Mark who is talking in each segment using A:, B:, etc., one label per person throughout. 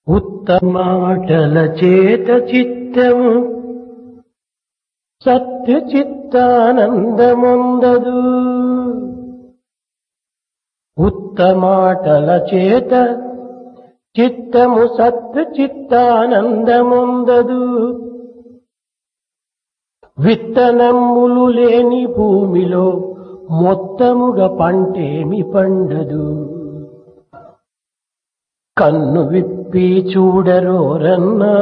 A: ఉత్తమాటల చేత చిత్తము సత్య చిత్తానందముందదు ఉత్తమాటల చేత చిత్తము సత్య చిత్తానందముందదు విత్తనమ్ములు లేని భూమిలో మొత్తముగా పంటేమి పండదు కన్ను విప్పి చూడరోరన్నా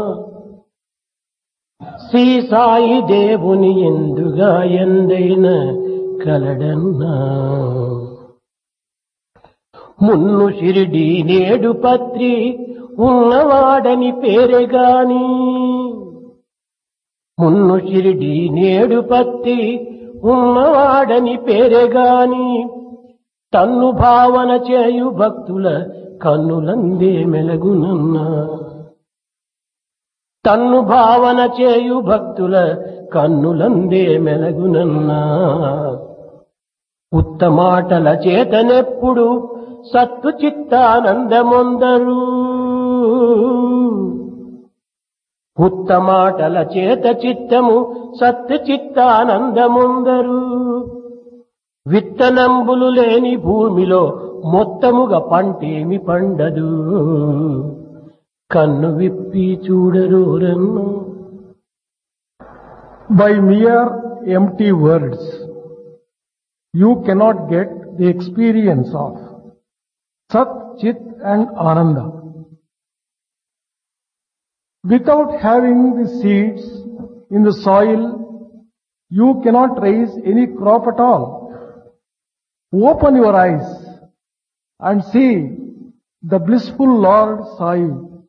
A: శ్రీ సాయి దేవుని ఎందుగా ఎందైన కలడన్నా మున్ను షిరిడి నేడు పత్రి ఉన్నవాడని పేరెగాని మున్ను షిరిడి నేడు పత్రి ఉన్నవాడని పేరెగాని తన్ను భావన చేయు భక్తుల కన్నులందే మెలగునన్నా తన్ను భావన చేయు భక్తుల కన్నులందే మెలగునన్నా ఉత్తమాటల చేతనెప్పుడు సత్తు చిత్తానందమొందరు ఉత్తమాటల చేత చిత్తము సత్తు చిత్తానందముందరు విత్తనంబులు లేని భూమిలో మొత్తముగా పంటేమి పండదు కన్ను విప్పి చూడరోరన్ను
B: By mere empty words, you cannot get the experience of Sat, Chit and Ananda. Without having the seeds in the soil, you cannot raise any crop at all. Open your eyes and see the blissful Lord Sai.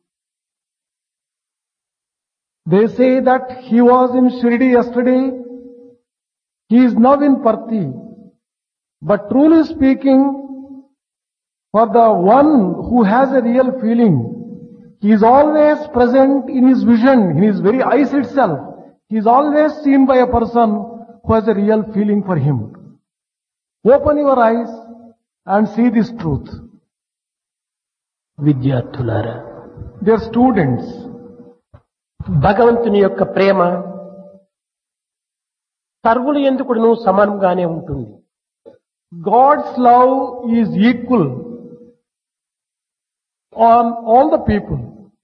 B: They say that he was in Shirdi yesterday, he is now in Parthi. But truly speaking, for the one who has a real feeling, he is always present in his vision, in his very eyes itself. He is always seen by a person who has a real feeling for him. Open your eyes and see this truth.
A: విద్యార్థులారా
B: Dear students,
A: భగవంతుని యొక్క ప్రేమ సర్వులు ఎందుకును సమానంగానే ఉంటుంది
B: God's love is equal on all the people.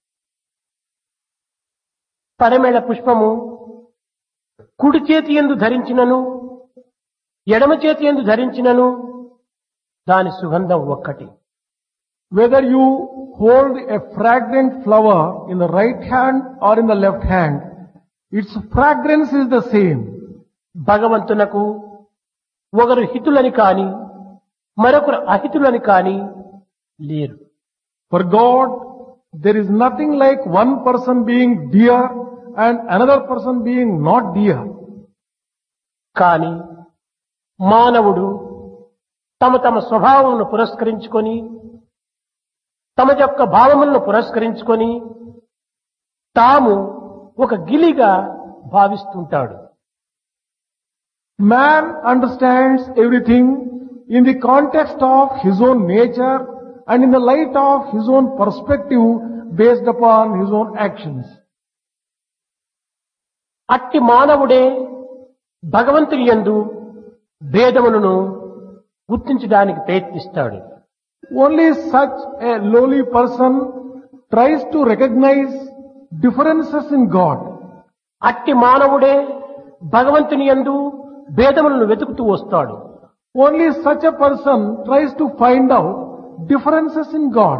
A: పరిమళ పుష్పము కుడి చేతి ఎందు ధరించినను ఎడమ చేతి ఎందు ధరించినను దాని సుగంధం ఒక్కటి
B: Whether you hold a fragrant flower in the right hand or in the left hand, its fragrance is the same.
A: భగవంతునకు ఒకరు హితులని కాని మరొకరు అహితులని కాని లేరు
B: For God, there is nothing like one person being dear and another person being not dear.
A: కాని మానవుడు తమ తమ స్వభావమును పురస్కరించుకొని తమ యొక్క భావములను పురస్కరించుకొని తాము ఒక గిలిగా భావిస్తుంటాడు
B: Man understands everything in the context of his own nature and in the light of his own perspective based upon his own actions.
A: అట్టి మానవుడే భగవంతుని యందు భేదములను గుర్తించడానికి ప్రయత్నిస్తాడు
B: Only such a lowly person tries to recognize differences in God.
A: అట్టి మానవుడే భగవంతుని యందు భేదములను వెతుకుతూ వస్తాడు
B: Only such a person tries to find out differences in God.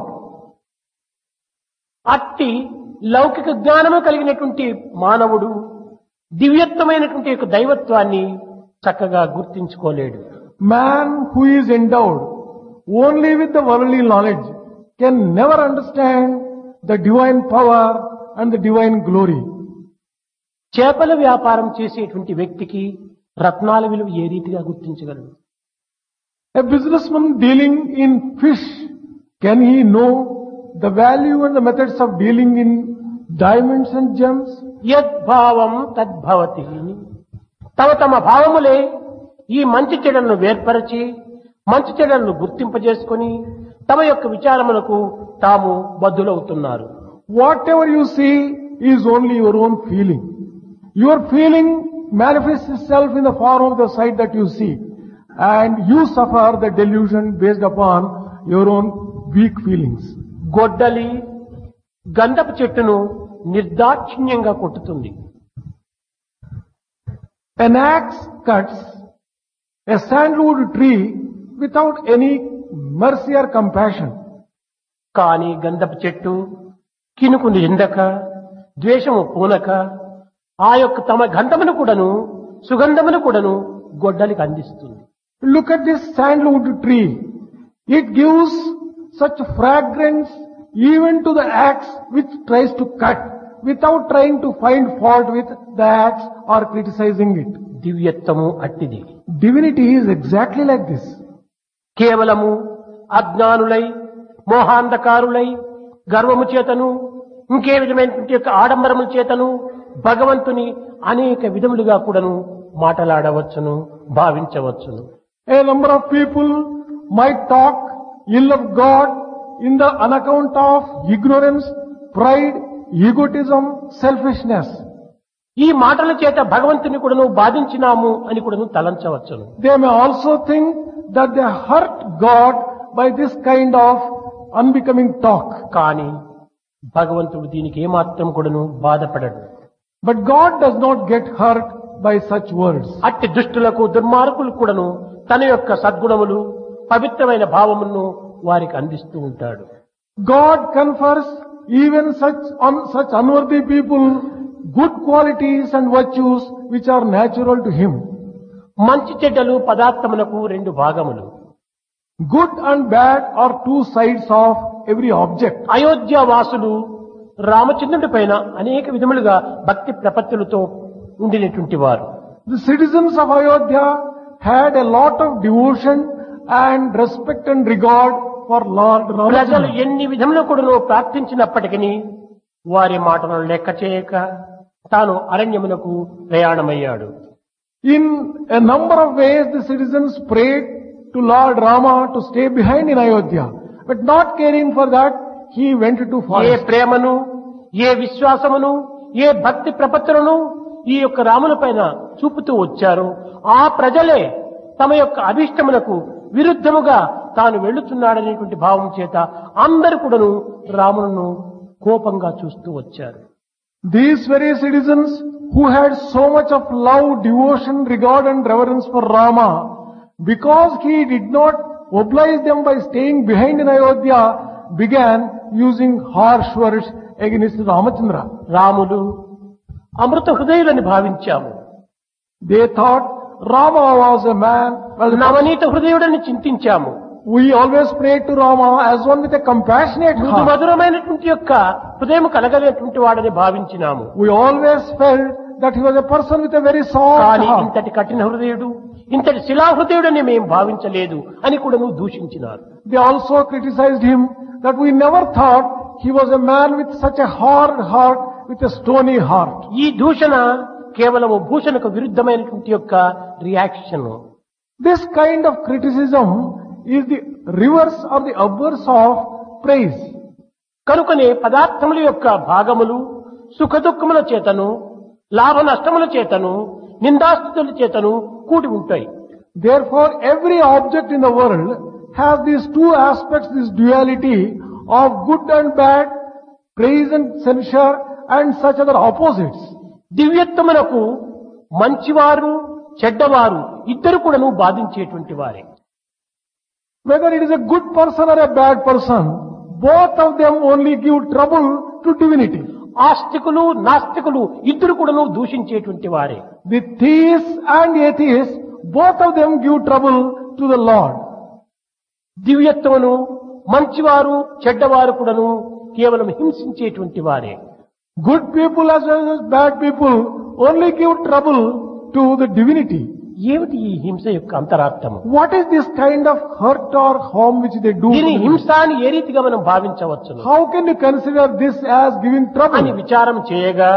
A: అట్టి లౌకిక జ్ఞానము కలిగినటువంటి మానవుడు దివ్యత్వమైనటువంటి యొక్క దైవత్వాన్ని చక్కగా గుర్తించుకోలేడు
B: Man who is endowed only with the worldly knowledge can never understand the divine power and the divine glory.
A: చేపల వ్యాపారం చేసేటువంటి వ్యక్తికి రత్నాల విలువ ఏ రీతిగా గుర్తించగలడు
B: A businessman dealing in fish, can he know the value and the methods of dealing in diamonds and gems?
A: యద్భావం తద్భవతి తమ తమ భావములే ఈ మంచి చెడులను వేర్పరచి మంచి చెడులను గుర్తింపజేసుకొని తమ యొక్క విచారములకు తాము బద్దులవుతున్నారు
B: Whatever you see is only your own feeling. Your feeling manifests itself in the form of the sight that you see. And you suffer the delusion based upon your own weak feelings.
A: గొడ్డలి గంధపు చెట్టును నిర్దాక్షిణ్యంగా కొట్టుతుంది
B: An axe cuts a sandalwood tree without any mercy or compassion.
A: కానీ గంధపు చెట్టు కినుకు నిందక ద్వేషము పూనక ఆ యొక్క తమ గంధమును కూడాను సుగంధమును కూడాను గొడ్డలికి అందిస్తుంది
B: Look at this sandalwood tree. It gives such fragrance even to the axe which tries to cut without trying to find fault with the axe or criticizing it.
A: దివ్యత్వము అట్టిది
B: Divinity is exactly like this.
A: కేవలము అజ్ఞానులై మోహాంధకారులై గర్వము చేతను ఇంకే విధమైనటువంటి యొక్క ఆడంబరముల చేతను భగవంతుని అనేక విధములుగా కూడాను మాటలాడవచ్చును భావించవచ్చును
B: A number of people might talk ill of God in the on account of ignorance, pride, egotism, selfishness.
A: ఈ మాటల చేత భగవంతుని కూడాను బాధించినాము అని కూడాను తలంచవచ్చును
B: They may also think that they hurt God by this kind of unbecoming talk.
A: కానీ భగవంతుడు దీనికి ఏమాత్రం కూడాను బాధపడడు
B: But God does not get hurt by such words.
A: అట్టి దుష్టులకు దుర్మార్గులు కూడాను తన యొక్క సద్గుణములు పవిత్రమైన భావములను వారికి అందిస్తూ ఉంటాడు
B: God confers even such on such unworthy people good qualities and virtues which are natural to him.
A: మంచి చెడ్డలు పదార్థములకు రెండు భాగములు
B: Good and bad are two sides of every object.
A: Ayodhya వాసులు రామచంద్రుడి పైన అనేక విధములుగా భక్తి ప్రపత్తులతో ఉండినటువంటి వారు
B: The citizens of Ayodhya had a lot of devotion and respect and regard for Lord
A: ప్రజలు
B: Ramachandra.
A: ఎన్ని విధములు కూడా ప్రార్థించినప్పటికీ వారి మాటలను లెక్క చేయక తాను అరణ్యమునకు ప్రయాణమయ్యాడు
B: In a number of ways the citizens prayed to Lord Rama to stay behind in Ayodhya. But not caring for that, he went to
A: A
B: forest.
A: ప్రేమను ఏ విశ్వాసమును ఏ భక్తి ప్రపత్తులను ఈ యొక్క రాముల పైన చూపుతూ వచ్చారు ఆ ప్రజలే తమ యొక్క అభిష్టములకు విరుద్ధముగా తాను వెళుతున్నాడనేటువంటి భావం చేత అందరు కూడాను రాములను కోపంగా చూస్తూ వచ్చారు
B: These very citizens who had so much of love, devotion, regard and reverence for Rama, because he did not oblige them by staying behind in Ayodhya, began using harsh words against Ramachandra.
A: Ramulu అమృత హృదయులని భావించాము
B: They thought Rama was a man. Well,
A: Navaneetha హృదయుడని చింతించాము
B: we always prayed to Rama as one with a compassionate
A: మృదు
B: heart.
A: మధురమైనటువంటి యొక్క హృదయం కలగలేటువంటి వాడని భావించినాము
B: We always felt that he was a person with a very soft
A: కానీ
B: heart.
A: ఇంతటి కఠిన హృదయుడు ఇంతటి శిలాహృదయుడని మేము భావించలేదు అని కూడా నువ్వు దూషించినారు
B: They also criticized him that we never thought he was a man with such a hard heart, with a stony heart.
A: ఈ దూషణ కేవలము భూషణకు విరుద్ధమైనటువంటి యొక్క reaction
B: This kind of criticism is the reverse or the obverse of praise.
A: కనుకనే పదార్థముల యొక్క భాగములు సుఖ దుఃఖముల చేతను లాభ నష్టముల చేతను నిందాస్తుల చేతను కూడి ఉంటాయి
B: Therefore, every object in the world has these two aspects, this duality of good and bad, praise and censure, and such other opposites.
A: దివ్యత్వమునకు మంచివారు చెడ్డవారు ఇద్దరు కూడాను బాధించేటువంటి వారే
B: Whether it is a good person or a bad person, both of them only give trouble to divinity.
A: ఆస్తికులు నాస్తికులు ఇద్దరు కూడాను దూషించేటువంటి వారే
B: The theists and atheists, both of them give trouble to the Lord.
A: దివ్యత్వమును మంచివారు చెడ్డవారు కూడాను కేవలం హింసించేటువంటి వారే
B: Good people as well as bad people only give trouble to the divinity.
A: ఏమిటి ఈ హింస యొక్క అంతరార్థము
B: What is this kind of hurt or harm which they do? to
A: దీని
B: the
A: హింస అని ఏ రీతిగా మనం భావించవచ్చును
B: How can you consider this as giving
A: అని
B: trouble?
A: విచారం చేయగా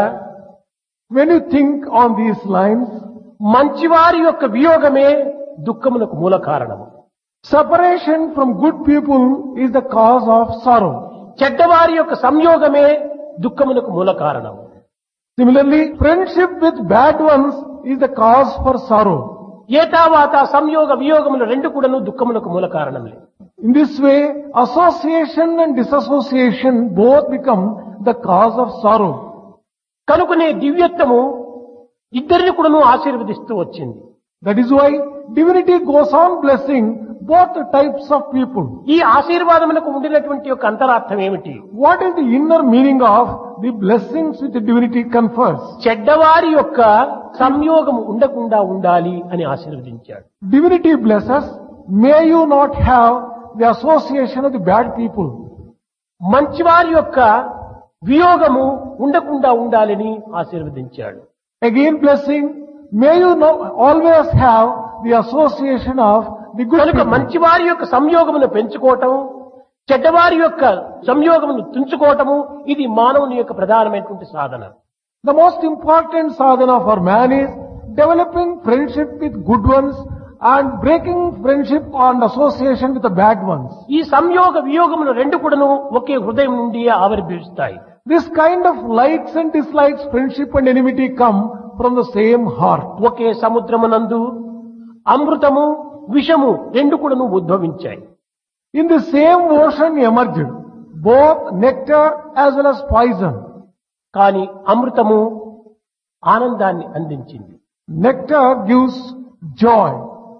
B: When you think on these lines,
A: మంచివారి యొక్క వియోగమే దుఃఖమునకు మూల కారణము
B: Separation from good people is the cause of sorrow.
A: చెడ్డవారి యొక్క సంయోగమే దుఃఖమునకు మూల కారణం
B: Similarly, friendship with bad ones is the cause for sorrow.
A: ఏతావాత సంయోగ వియోగములు రెండు కూడాను దుఃఖమునకు మూల కారణములే
B: In this way, association and disassociation both become the cause of sorrow.
A: కనుకనే దివ్యత్వము ఇద్దరిని కూడాను ఆశీర్వదిస్తూ వచ్చింది
B: That is why divinity goes on blessing both types of people.
A: ఈ ఆశీర్వాదమునకు ఉండినటువంటి యొక్క అంతరార్థం ఏమిటి
B: What is the inner meaning of the blessings which the divinity confers?
A: చెడ్డవారి యొక్క సంయోగము ఉండకుండా ఉండాలి అని ఆశీర్వదించాడు
B: Divinity blesses, may you not have the association of the bad people.
A: మంచివారి యొక్క వియోగము ఉండకుండా ఉండాలని ఆశీర్వదించాడు
B: Again blessing, may you not always have the association of the good
A: కనుక
B: people.
A: మంచివారి యొక్క సంయోగమును పెంచుకోవటం చెడ్డవారి యొక్క సంయోగమును తుంచుకోవటము ఇది మానవుని యొక్క ప్రధానమైనటువంటి సాధన
B: The most important sadhana for man is developing friendship with good ones and breaking friendship and association with the bad ones.
A: ఈ సంయోగ వియోగములు రెండు కూడాను ఒకే హృదయం నుండి ఆవిర్భవిస్తాయి
B: This kind of likes and dislikes, friendship and enmity come from the same heart.
A: ఒకే సముద్రమునందు అమృతము విషము రెండు కూడాను ఉద్భవించాయి
B: In the same ocean emerged both nectar as well as poison.
A: కానీ అమృతము ఆనందాన్ని అందించింది
B: Nectar gives joy.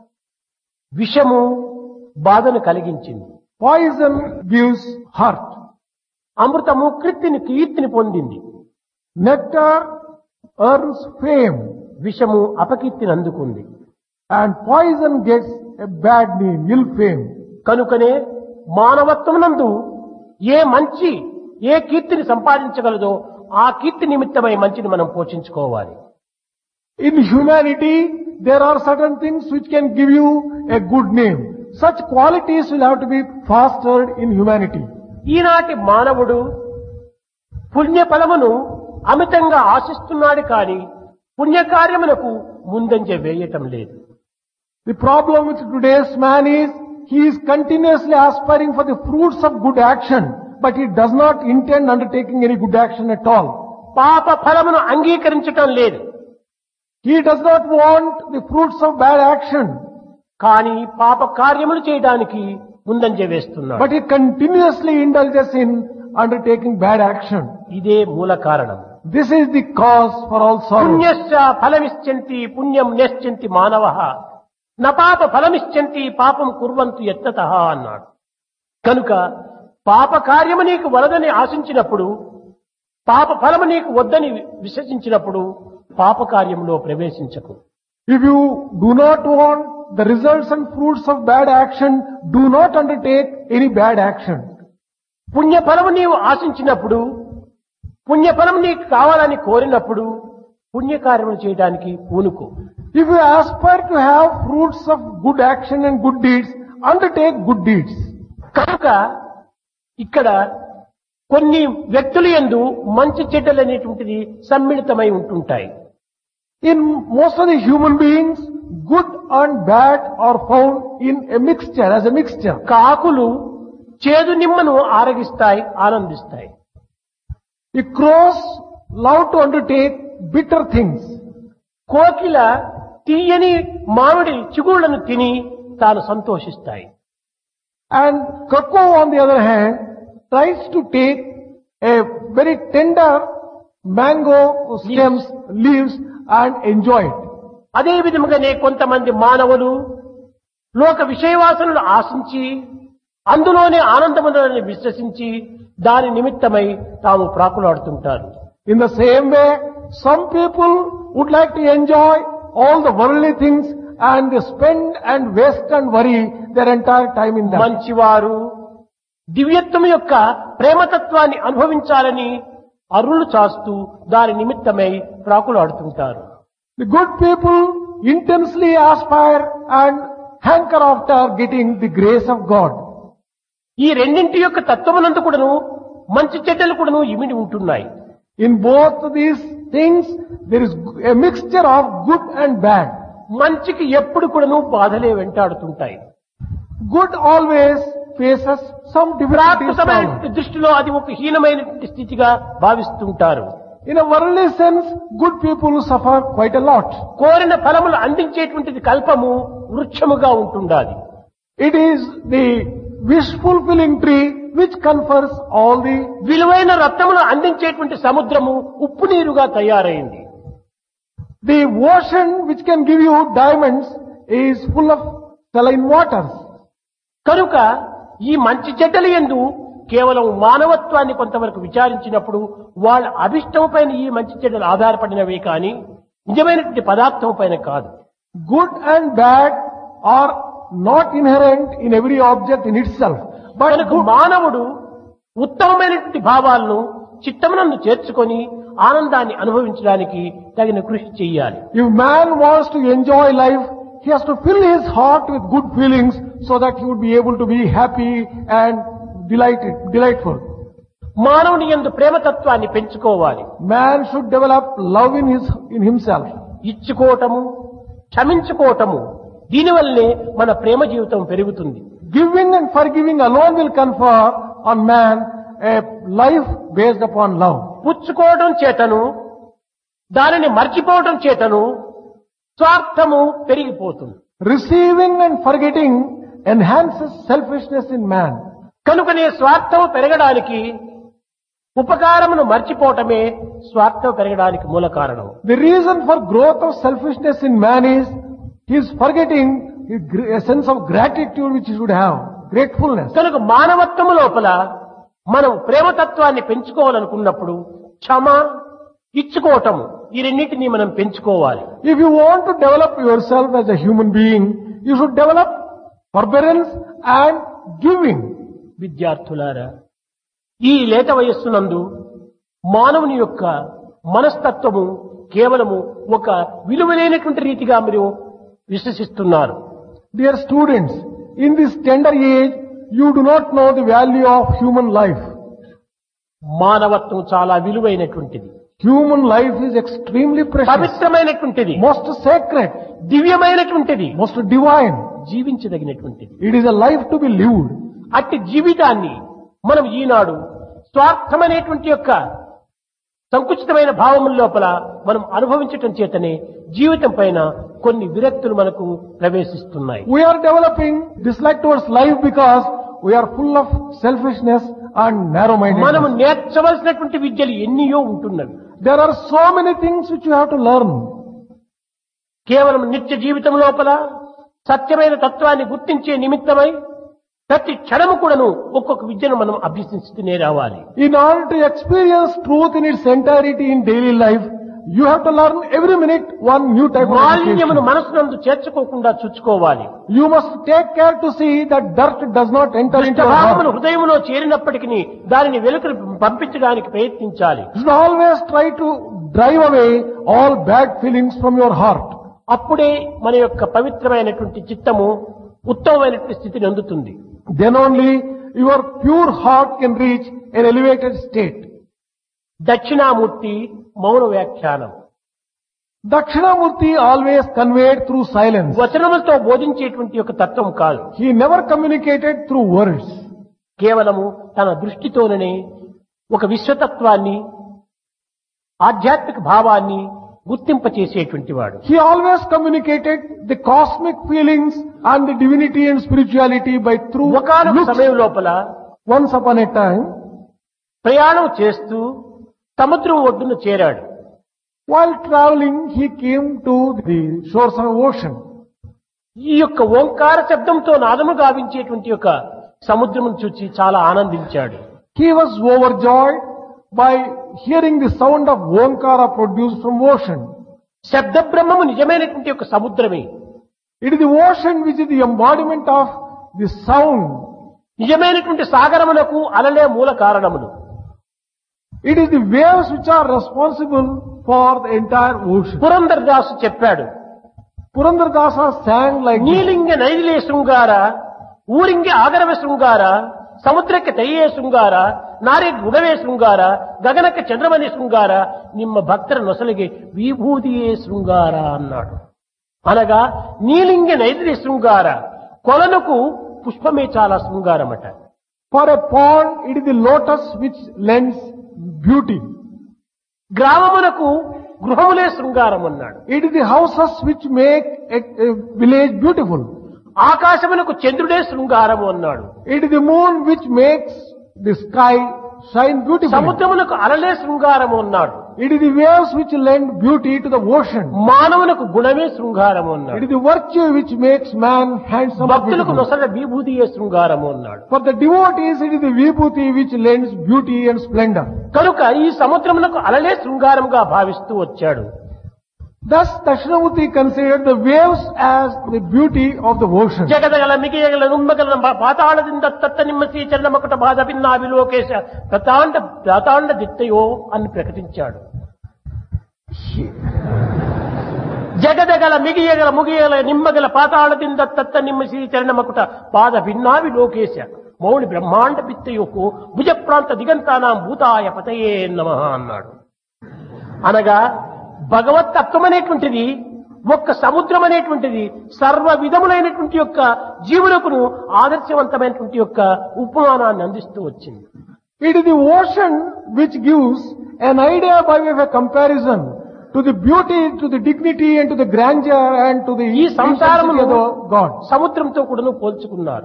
A: విషము బాధను కలిగించింది
B: Poison gives hurt.
A: అమృతము కీర్తిని కీర్తిని పొందింది
B: Nectar earns fame
A: విషము అపకీర్తిని అందుకుంది
B: and poison gets a bad name, ill fame.
A: కనుకనే మానవత్వమునందు ఏ మంచి ఏ కీర్తిని సంపాదించగలదో ఆ కీర్తి నిమిత్తమై మంచిని మనం పోషించుకోవాలి
B: In humanity, there are certain things which can give you a good name. Such qualities will have to be fostered in humanity.
A: ఈనాటి మానవుడు పుణ్య ఫలమును అమితంగా ఆశిస్తున్నాడు కానీ పుణ్యకార్యములకు ముందంజ వేయటం లేదు
B: The problem with today's man is he is continuously aspiring for the fruits of good action, but he does not intend undertaking any good action at all.
A: పాప ఫలమును అంగీకరించటం లేదు
B: He does not want the fruits of bad action,
A: కానీ పాప కార్యములు చేయడానికి ముందంజ వేస్తున్నాడు
B: but he continuously indulges in undertaking bad action.
A: ఇదే మూల కారణం
B: This is the cause for all sorrow.
A: పుణ్యశ్చ ఫలమిశ్చంతి పుణ్యం నేశ్చంతి మానవ న పాప ఫలమిశ్చంతి పాపం కుర్వంతు ఎత్తత అన్నాడు కనుక పాప కార్యము నీకు వలదని ఆశించినప్పుడు పాప ఫలము నీకు వద్దని విశ్వసించినప్పుడు పాప కార్యంలో ప్రవేశించకు
B: If you do not want the results and fruits of bad action, do not undertake any bad action.
A: పుణ్యఫలము నీవు ఆశించినప్పుడు పుణ్యఫలం నీకు కావాలని కోరినప్పుడు పుణ్యకార్యములు చేయడానికి పూనుకో
B: If you aspire to have fruits of good action and good deeds, undertake good deeds.
A: కనుక ఇక్కడ కొన్ని వ్యక్తులు ఎందు మంచి చెడ్డలు అనేటువంటిది సమ్మిళితమై ఉంటుంటాయి
B: In most of the human beings, good and bad are found in a mixture, as a mixture.
A: కాకులు చేదు నిమ్మను ఆరగిస్తాయి ఆనందిస్తాయి
B: The crows love to undertake bitter things.
A: కోకిల తీయని మామిడి చిగుళ్లను తిని తాను సంతోషిస్తాయి
B: And cuckoo, on the other hand, tries to take a very tender mango stems, leaves, and enjoy it.
A: అదే విధముగానే కొంతమంది మానవులు లోక విషయవాసనలు ఆశించి అందులోనే ఆనందములని విశ్వసించి దాని నిమిత్తమై తాము ప్రాకులాడుతుంటారు
B: In the same way, some people would like to enjoy all the worldly things and they spend and waste and worry their entire time in that.
A: మంచివారు దివ్యత్వం యొక్క ప్రేమతత్వాన్ని అనుభవించాలని అరులు చాస్తూ దాని నిమిత్తమై ప్రాకులాడుతుంటారు
B: The good people intensely aspire and hanker after getting the grace of God.
A: ఈ రెండింటి యొక్క తత్వమునందు కూడాను మంచి చెడ్డలు కూడాను ఇమిడి ఉంటున్నాయి
B: In both these things, there is a mixture of good and bad.
A: మంచికి ఎప్పుడు కూడాను బాధలే వెంటాడుతుంటాయి
B: Good always faces some difficulties.
A: ప్రాకృతమైన
B: problem.
A: దృష్టిలో అది ఒక హీనమైనటువంటి స్థితిగా భావిస్తుంటారు
B: In a worldly sense, good people suffer quite a lot.
A: కోరిన ఫలములు అందించేటువంటిది కల్పము వృక్షముగా ఉంటుండాలి
B: It is the wish fulfilling tree which confers all the
A: విలువైన రత్నములు అందించేటువంటి సముద్రము ఉప్పు నీరుగా తయారైంది
B: the ocean which can give you diamonds is full of saline waters.
A: కనుక ఈ మంచి చెడ్డలు ఎందు కేవలం మానవత్వాన్ని కొంతవరకు విచారించినప్పుడు వాళ్ళ అభిష్టం పైన ఈ మంచి చెడ్డలు ఆధారపడినవే కానీ నిజమైనటువంటి పదార్థం పైన కాదు
B: Good and bad are not inherent in every object in itself. But
A: కనుక
B: good,
A: మానవుడు ఉత్తమమైనటువంటి భావాలను చిత్తమునందు చేర్చుకొని ఆనందాన్ని అనుభవించడానికి తగిన కృషి చెయ్యాలి
B: if man wants to enjoy life, he has to fill his heart with good feelings so that he would be able to be happy and delighted, delightful.
A: మానవుని ఎందు ప్రేమతత్వాన్ని పెంచుకోవాలి
B: Man should develop love in his, in himself.
A: ఇచ్చుకోవటము క్షమించుకోవటము దీనివల్లే మన ప్రేమ జీవితం పెరుగుతుంది
B: Giving and forgiving alone will confer on man a life based upon love.
A: పుచ్చుకోవడం చేతను దానిని మర్చిపోవడం చేతను స్వార్థము పెరిగిపోతుంది
B: Receiving and forgetting enhances selfishness in man.
A: కనుకనే స్వార్థము పెరగడానికి ఉపకారమును మర్చిపోవటమే స్వార్థం పెరగడానికి మూల కారణం
B: The reason for growth of selfishness in man is he is forgetting his gr- a sense of gratitude which he should have, gratefulness.
A: కనుక మానవత్వము లోపల మనం ప్రేమతత్వాన్ని పెంచుకోవాలనుకున్నప్పుడు క్షమ ఇచ్చుకోవటము ఈ రెండింటినీ మనం పెంచుకోవాలి
B: If you want to develop yourself as a human being, you should develop forbearance and giving.
A: విద్యార్థులారా ఈ లేత వయస్సునందు మానవుని యొక్క మనస్తత్వము కేవలము ఒక విలువలేనటువంటి రీతిగా మీరు విశ్వసిస్తున్నారు
B: Dear students, in this tender age, you do not know the value of human life.
A: మానవత్వం చాలా విలువైనటువంటిది
B: Human life is extremely precious,
A: పవిత్రమైనటువంటిది
B: most sacred,
A: దివ్యమైనటువంటిది
B: most divine.
A: జీవించదగినటువంటిది
B: It is a life to be lived.
A: అట్టి జీవితాన్ని మనం ఈనాడు స్వార్థమనేటువంటి యొక్క సంకుచితమైన భావముల లోపల మనం అనుభవించటం చేతనే జీవితం పైన కొన్ని విరక్తులు మనకు ప్రవేశిస్తున్నాయి
B: We are developing dislike towards life because we are full of selfishness and
A: మనము
B: narrow-mindedness.
A: నేర్చవలసినటువంటి విద్యలు ఎన్నియో ఉంటున్నవి
B: There are so many things which you have to learn.
A: కేవలం నిత్య జీవితం లోపల సత్యమైన తత్వాన్ని గుర్తించే నిమిత్తమై ప్రతి క్షణము కూడాను ఒక్కొక్క విద్యను మనం అభ్యసిస్తూనే రావాలి
B: In order to experience truth in its entirety in daily life, you have to learn every minute one new type of
A: మాలిన్యమును
B: education.
A: మనసునందు చేర్చుకోకుండా చూసుకోవాలి
B: You must take care to see that dirt does not enter into your
A: దుష్టభావములు
B: heart.
A: హృదయంలో చేరినప్పటికీ దానిని వెలుకలు పంపించడానికి ప్రయత్నించాలి
B: You should always try to drive away all bad feelings from your heart.
A: అప్పుడే మన యొక్క పవిత్రమైనటువంటి చిత్తము ఉత్తమమైనటువంటి స్థితిని అందుతుంది
B: Then only your pure heart can reach an elevated state.
A: Dakshinamurthy మౌన వ్యాఖ్యానం
B: Dakshinamurti always conveyed through silence.
A: వచనములతో బోధించేటువంటి యొక్క తత్వం కాదు
B: He never communicated through words.
A: కేవలము తన దృష్టితోననే ఒక విశ్వతత్వాన్ని ఆధ్యాత్మిక భావాన్ని గుర్తింపచేసేటువంటి వాడు
B: He always communicated the cosmic feelings and the divinity and spirituality by through
A: ఒకనొక
B: looks.
A: సమయం లోపల
B: Once upon a time,
A: ప్రయాణం చేస్తూ సముద్రం ఒడ్డున చేరాడు
B: while traveling, he came to the shores of ocean.
A: ఈ యొక్క ఓంకార శబ్దంతో నాదము గావించేటువంటి యొక్క సముద్రమును చూచి చాలా ఆనందించాడు
B: He was overjoyed by hearing the sound of Omkara produced from ocean.
A: శబ్ద బ్రహ్మము నిజమైనటువంటి యొక్క సముద్రమే
B: It is the ocean which is the embodiment of the sound.
A: నిజమైనటువంటి సాగరములకు అలలే మూల కారణములు
B: It is the waves which are responsible for the entire ocean.
A: Purandar Dasu చెప్పాడు
B: Purandardasa sang like this.
A: ನೀಲಿಂಗ ನೈದಿಲೆ ಶೃಂಗಾರ ಊರಿಂಗೆ ಆಗರವೇ ಶೃಂಗಾರ ಸಮುದ್ರಕ್ಕೆ ತೈಯೇ ಶೃಂಗಾರ ನಾರೆ ಗುಣವೇ ಶೃಂಗಾರ ಗಗನಕ್ಕೆ ಚಂದ್ರಮನೆ ಶೃಂಗಾರ ನಿಮ್ಮ ಭಕ್ತರ ನೊಸಲಿಗೆ ವಿಭೂತಿಯೇ ಶೃಂಗಾರ అన్నాడు అనగా నీలింగ నైదిలి శృంగార కొలనుకు పుష్పమే చాలా శృంగారమట
B: For a pond, it is the lotus which lends beauty.
A: గ్రామమునకు గృహములే శృంగారం అన్నాడు
B: It is the houses which make a, a village beautiful.
A: ఆకాశమునకు చంద్రుడే శృంగారము అన్నాడు
B: It is the moon which makes the sky shine beautifully.
A: సముద్రమునకు అలలే శృంగారము అన్నాడు
B: It is the waves which lend beauty to the ocean.
A: మానవునకు గుణమే శృంగారము
B: It
A: అన్నాడు
B: is the virtue which makes man handsome and
A: భక్తులకు
B: beautiful.
A: నొసట విభూతియే శృంగారము అన్నాడు
B: For the devotees, it is the vibhuti which lends beauty and splendor.
A: కనుక ఈ సముద్రమునకు అలలే శృంగారముగా భావిస్తూ వచ్చాడు
B: Thus, Dakshinamurti considered the waves as the beauty of the ocean.
A: జగదగల మిగియగల నుమ్మగల పాతాళದಿಂದ తత్త నిమ్మసి చల్లమకుట బాధ భిన్నా విలోకేశ ప్రతాండ ప్రతాండ దిత్తయో అని ప్రకటించాడు జగదగల మిగియగల ముగియగల నిమ్మగల పాతాళದಿಂದ తత్త నిమ్మసి చరణమకుట పాద భిన్నావి లోకేశ మౌని బ్రహ్మాండ బిత్తయోకు భుజ ప్రాంత దిగంతానాం భూతాయ పతయే నమ అన్నాడు అనగా భగవత్ తత్వం అనేటువంటిది ఒక్క సముద్రం అనేటువంటిది సర్వ విధములైనటువంటి యొక్క జీవులకును ఆదర్శవంతమైనటువంటి యొక్క ఉపమానాన్ని అందిస్తూ వచ్చింది
B: It is the ocean which gives an idea by way of a comparison to the beauty, to the dignity and to the grandeur and to the
A: ఈ
B: intensity
A: సంసారమును
B: of the God.
A: సముద్రంతో కూడాను పోల్చుకున్నారు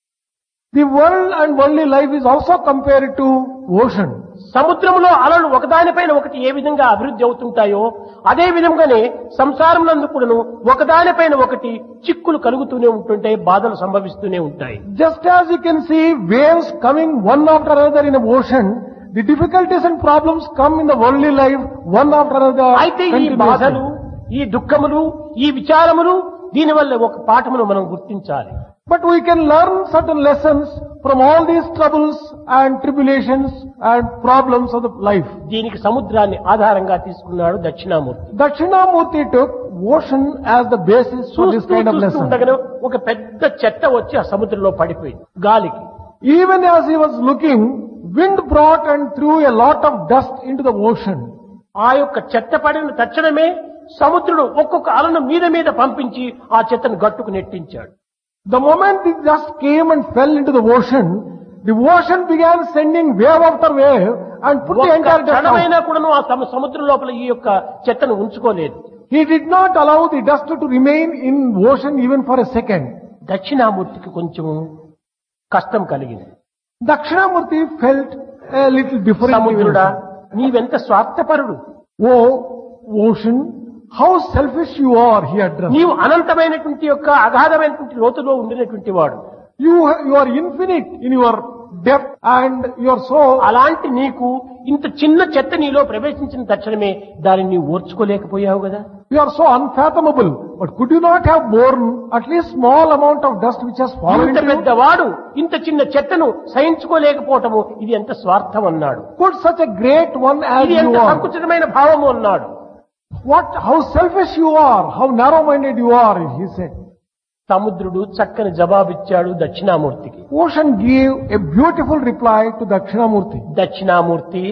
B: The world and worldly life is also compared to ocean.
A: సముద్రంలో అలలు ఒకదానిపైన ఒకటి ఏ విధంగా అభివృద్ధి అవుతుంటాయో అదే విధంగానే సంసారంలో కూడాను ఒకదానిపైన ఒకటి చిక్కులు కలుగుతూనే ఉంటుంటాయి బాధలు సంభవిస్తూనే ఉంటాయి
B: Just as you can see waves coming one after another in the ocean, the difficulties and problems come in the worldly life one after another.
A: అయితే ఈ
B: continuously.
A: బాధలు ఈ దుఃఖములు ఈ విచారములు దీనివల్ల ఒక పాఠమును మనం గుర్తించాలి
B: But we can learn certain lessons from all these troubles and tribulations and problems of the life.
A: దీనికి సముద్రాన్ని ఆధారంగా తీసుకున్నాడు Dakshinamurthy
B: Dakshinamurti took ocean as the basis for this
A: చూస్తూ
B: kind of
A: చూస్తూ
B: lesson.
A: ఉండగానే ఒక పెద్ద చెత్త వచ్చి ఆ సముద్రంలో పడిపోయింది గాలికి
B: Even as he was looking, wind brought and threw a lot of dust into the ocean.
A: ఆ యొక్క చెత్త పడిన తక్షణమే సముద్రుడు ఒక్కొక్క అలను మీద మీద పంపించి ఆ చెత్తను గట్టుకు నెట్టించాడు
B: The moment the dust came and fell into the ocean, the ocean began sending wave after wave and put the
A: ఒక్క
B: entire dust out.
A: క్షణమైనా కూడాను ఆ సము- సముద్రం లోపల ఈ యొక్క చెత్తను ఉంచుకోలేదు
B: He did not allow the dust to remain in ocean even for a second.
A: దక్షిణామూర్తికి కొంచెం కష్టం కలిగింది
B: Dakshinamurti felt a little different.
A: సముద్రుడా నీవెంత స్వార్థపరుడు
B: Oh, ocean, how selfish you are, he addressed.
A: నీవు అనంతమైనటువంటి యొక్క అగాధమైనటువంటి లోతులో ఉండినటువంటి వాడు
B: You, you are infinite in your depth and you are so,
A: అలాంటి నీకు ఇంత చిన్న చెత్త నీలో ప్రవేశించిన తక్షణమే దానిని నీవు ఓర్చుకోలేకపోయావు కదా
B: you are so unfathomable. But could you not have borne at least small amount of dust which has fallen
A: ఇంత
B: into you?
A: పెద్దవాడు ఇంత చిన్న చెత్తను సహించుకోలేకపోవటము ఇది ఎంత స్వార్థం అన్నాడు
B: Could such a great one as
A: ఇది
B: you
A: ఎంత
B: are,
A: సంకుచితమైన భావము అన్నాడు
B: what, how selfish you are, how narrow-minded you are, he said.
A: సముద్రుడు చక్కని జవాబిచ్చాడు దక్షిణామూర్తికి
B: Ocean gave a beautiful reply to Dakshinamurti.
A: Dakshinamurthy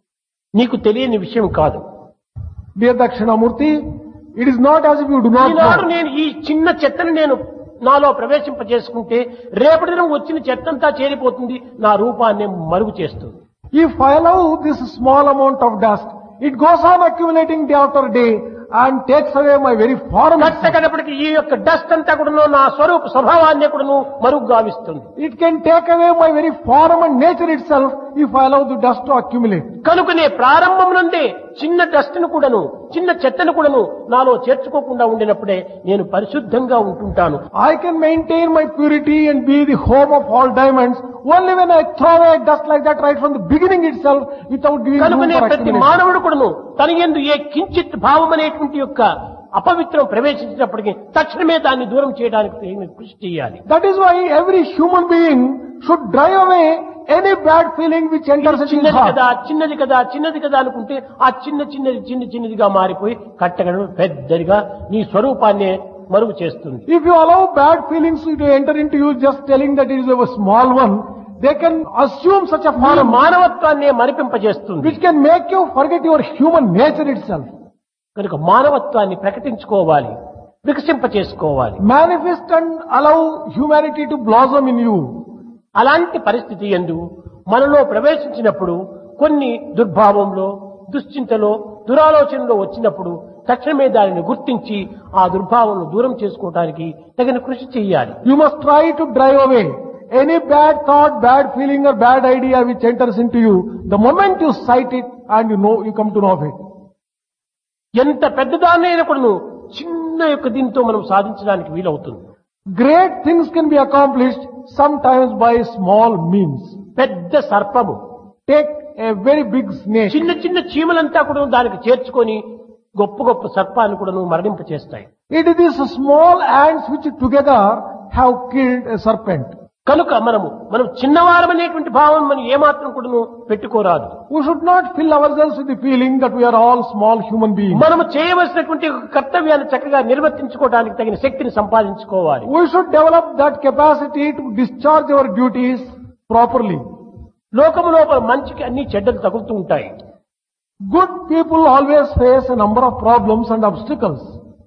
A: నీకు తెలియని విషయం కాదు
B: Dear Dakshinamurti, it is not as if you do not
A: Eenadu
B: know.
A: నేను ఈ చిన్న చెత్తను నేను నాలో ప్రవేశింపజేసుకుంటే రేపటి దినం వచ్చిన చెత్తంతా చేరిపోతుంది నా రూపాన్ని మరుగు చేస్తుంది
B: If I allow this small amount of dust, it goes on accumulating day after day and takes away my very form.
A: కట్ట కడపటికి ఈ యొక్క డస్ట్ అంతా కూడాను నా స్వరూప స్వభావాన్ని కూడాను మరుగు గావిస్తుంది
B: It can take away my very form and nature itself if I allow the dust to accumulate.
A: కనుకనే ప్రారంభం నుండే చిన్న డస్ట్ను కూడాను చిన్న చెత్తను కూడాను నాలో చేర్చుకోకుండా ఉండినప్పుడే నేను పరిశుద్ధంగా ఉంటుంటాను
B: I can maintain my purity and be the home of all diamonds only when I throw away dust like that right from the beginning itself without giving room
A: కనుకనే
B: for
A: ప్రతి
B: accumulation.
A: మానవుడు కూడాను తన ఎందు ఏ కించిత్ భావం అనేటువంటి యొక్క అపవిత్రం ప్రవేశించినప్పటికీ తక్షణమే దాన్ని దూరం చేయడానికి ప్రయత్నం- కృషి చేయాలి
B: That is why every human being should drive away any bad feeling which enters into his
A: చిన్నది
B: heart.
A: కదా చిన్నది కదా చిన్నది కదా అనుకుంటే ఆ చిన్న చిన్నది చిన్న చిన్నదిగా మారిపోయి కట్టగడం పెద్దదిగా నీ స్వరూపాన్ని మరుగు చేస్తుంది
B: If you allow bad feelings to enter into you just telling that it is a small one, they can assume such a
A: మన
B: form
A: మానవత్వాన్ని మరిపింపజేస్తుంది
B: which can make you forget your human nature itself.
A: కనుక మానవత్వాన్ని ప్రకటించుకోవాలి వికసింప చేసుకోవాలి
B: Manifest and allow humanity to blossom in you.
A: అలాంటి పరిస్థితి ఎందు మనలో ప్రవేశించినప్పుడు కొన్ని దుర్భావంలో దుశ్చింతలో దురాలోచనలో వచ్చినప్పుడు తక్షణమే దానిని గుర్తించి ఆ దుర్భావం దూరం చేసుకోవడానికి తగిన కృషి చేయాలి
B: You must try to drive away any bad thought, bad feeling or bad idea which enters into you. The moment you sight it and you know, you come to know of it.
A: ఎంత పెద్దదాన్నైనా కూడా నువ్వు చిన్న యొక్క దీంతో మనం సాధించడానికి వీలవుతుంది
B: Great things can be accomplished sometimes by small means.
A: పెద్ద సర్పము
B: Take a very big snake.
A: చిన్న చిన్న చీమలంతా కూడా దానికి చేర్చుకొని గొప్ప గొప్ప సర్పాన్ని కూడా నువ్వు మరణింప చేస్తాయి
B: It is these small ants which together have killed a serpent.
A: కనుక మనము మనం చిన్నవారమనేటువంటి భావం మనం ఏమాత్రం కూడా పెట్టుకోరాదు
B: We should not fill ourselves with the feeling that we are all small human beings.
A: మనము చేయవలసినటువంటి ఒక కర్తవ్యాన్ని చక్కగా నిర్వర్తించుకోవడానికి తగిన శక్తిని సంపాదించుకోవాలి
B: We should develop that capacity to discharge our duties properly.
A: లోకము లోపల మంచికి అన్ని చెడ్డలు తగులుతూ ఉంటాయి
B: Good people always face a number of problems and obstacles.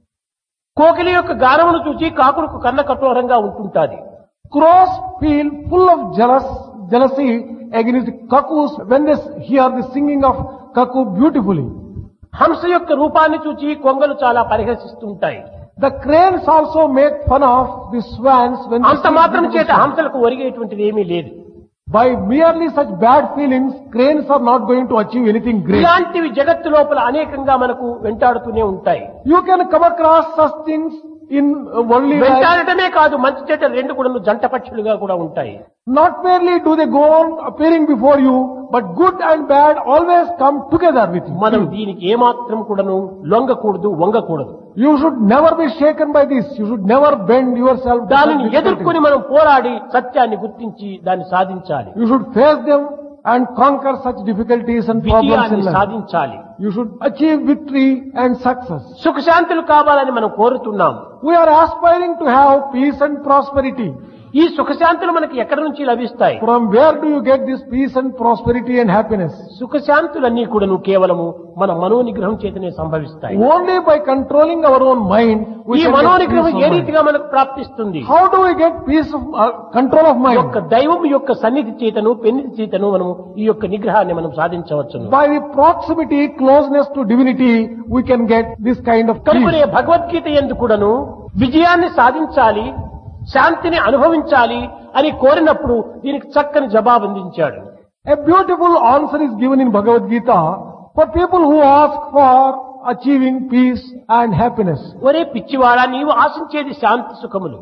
A: కోకిలి యొక్క గానమును చూచి కాకులకు కన్న కఠోరంగా ఉంటుంటాది
B: Crows feel full of jealous, jealousy against cuckoos when they hear the singing of cuckoo beautifully.
A: హంస యొక్క రూపాన్ని చూచి కొంగలు చాలా పరిహసిస్తుంటాయి
B: The cranes also make fun of the swans when they
A: అంత
B: see
A: మాత్రం
B: beautiful
A: చేత
B: swans.
A: హంసలకు ఒరిగేటువంటిది ఏమీ లేదు
B: By merely such bad feelings, cranes are not going to achieve anything great.
A: ఇలాంటివి జగత్తు లోపల అనేకంగా మనకు వెంటాడుతూనే ఉంటాయి
B: You can come across such things in uh, worldly life.
A: వెంటాడటమే కాదు మంచి చెడ్డ రెండు కూడా జంట పక్షులుగా కూడా ఉంటాయి
B: Not merely do they go on appearing before you, but good and bad always come together with you.
A: మనం దీనికి ఏమాత్రం కూడాను లొంగకూడదు వంగకూడదు
B: You should never be shaken by this. You should never bend yourself to such
A: దానిని
B: difficulties.
A: ఎదుర్కొని మనం పోరాడి సత్యాన్ని గుర్తించి దాన్ని సాధించాలి
B: You should face them and conquer such difficulties and problems
A: విజయాన్ని
B: in life.
A: సాధించాలి
B: You should achieve victory and success.
A: సుఖశాంతులు కావాలని మనం కోరుతున్నాం
B: We are aspiring to have peace and prosperity.
A: ఈ సుఖశాంతులు మనకి ఎక్కడి నుంచి లభిస్తాయి
B: From where do you get this peace and prosperity and happiness?
A: సుఖశాంతులన్నీ కూడాను కేవలము మన మనోనిగ్రహం చేతనే సంభవిస్తాయి
B: Only by controlling our own mind, we
A: ఈ
B: can get
A: మనోనిగ్రహం
B: peace
A: A
B: of mind.
A: రీతిగా మనకు ప్రాప్తిస్తుంది
B: How do we get peace of uh, control of mind?
A: యొక్క దైవం యొక్క సన్నిధి చేతను పెన్నిధి చేతను మనము ఈ యొక్క నిగ్రహాన్ని మనం సాధించవచ్చును
B: By the proximity, closeness to divinity, we can get this kind of peace.
A: కనుకనే భగవద్గీత ఎందు కూడాను విజయాన్ని సాధించాలి శాంతిని అనుభవించాలి అని కోరినప్పుడు దీనికి చక్కని జవాబు అందించాడు
B: A beautiful answer is given in Bhagavad Gita for people who ask for achieving peace and happiness.
A: ఒరే పిచ్చివాడా నీవు ఆశించేది శాంతి సుఖములు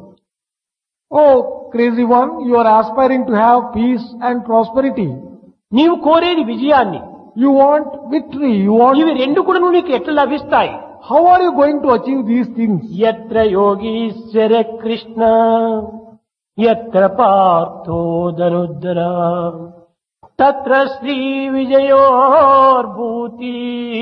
B: Oh, crazy one, you are aspiring to have peace and prosperity.
A: నీవు కోరేది విజయాన్ని
B: You want victory. You want.
A: ఇవి రెండు కూడా నీకు ఎట్లా లభిస్తాయి
B: How are you going to achieve these things?
A: ఎత్ర యోగీశ్వర కృష్ణ ఎత్ర పార్థో ధనుద్ధర తత్ర శ్రీ విజయోర్భూతి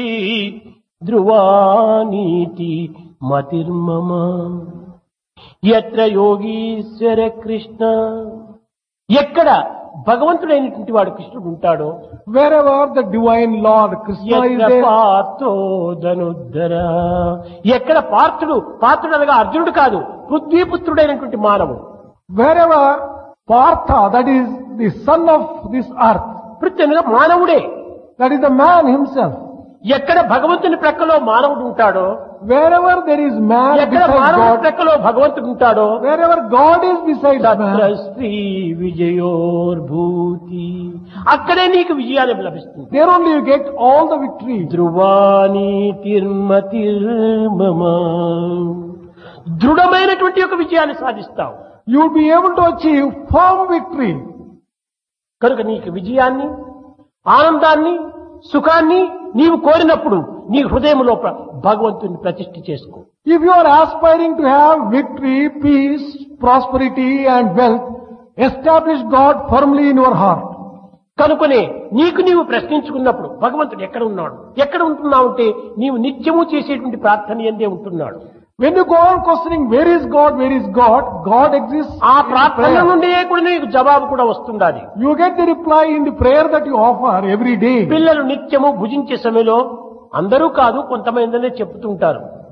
A: ధ్రువానీతి మతిర్మమ ఎత్ర యోగీశ్వర కృష్ణ ఎక్కడ భగవంతుడైనటువంటి వాడు కృష్ణుడు ఉంటాడో
B: Wherever the divine Lord Krishna is
A: ఎక్కడ
B: there,
A: పార్థో ధనుద్ధర ఎక్కడ పార్థుడు పార్థుడు అనగా అర్జునుడు కాదు పృథ్వీపుత్రుడైనటువంటి మానవుడు
B: wherever Partha, that is the son of this earth,
A: Prithvi అనగా మానవుడే
B: that is the man himself.
A: ఎక్కడ భగవంతుని ప్రక్కలో మానవుడు ఉంటాడో
B: Wherever there is man
A: ఎక్కడ
B: beside
A: మానవుడి
B: God,
A: ప్రక్కలో భగవంతుడు ఉంటాడో
B: wherever God is beside
A: తత్ర
B: man,
A: శ్రీ విజయోర్భూతి అక్కడే నీకు విజయాన్ని లభిస్తుంది
B: there only you get all the victory.
A: ధ్రువాని తిర్మతిర్మమ దృఢమైనటువంటి యొక్క విజయాన్ని సాధిస్తావు
B: You will be able to achieve firm victory.
A: కనుక నీకు విజయాన్ని ఆనందాన్ని సుఖాన్ని నీవు కోరినప్పుడు నీ హృదయంలో ప్ర- భగవంతుని ప్రతిష్ఠ చేసుకో
B: If you are aspiring to have victory, peace, prosperity and wealth, establish God firmly in your heart.
A: కనుకనే నీకు నీవు ప్రశ్నించుకున్నప్పుడు భగవంతుడు ఎక్కడ ఉన్నాడు ఎక్కడ ఉంటున్నావు అంటే నీవు నిత్యము చేసేటువంటి ప్రార్థన ఎందే ఉంటున్నాడు
B: When you go on questioning where is God, where is God, God exists.
A: ఆ
B: in
A: ప్రార్థన
B: prayer.
A: నుండే కూడా నీకు జవాబు కూడా వస్తుండాలి
B: You get the reply in the prayer that you offer every day.
A: పిల్లలు నిత్యము భుజించే సమయంలో అందరూ కాదు కొంతమందినే చెప్తుంటారు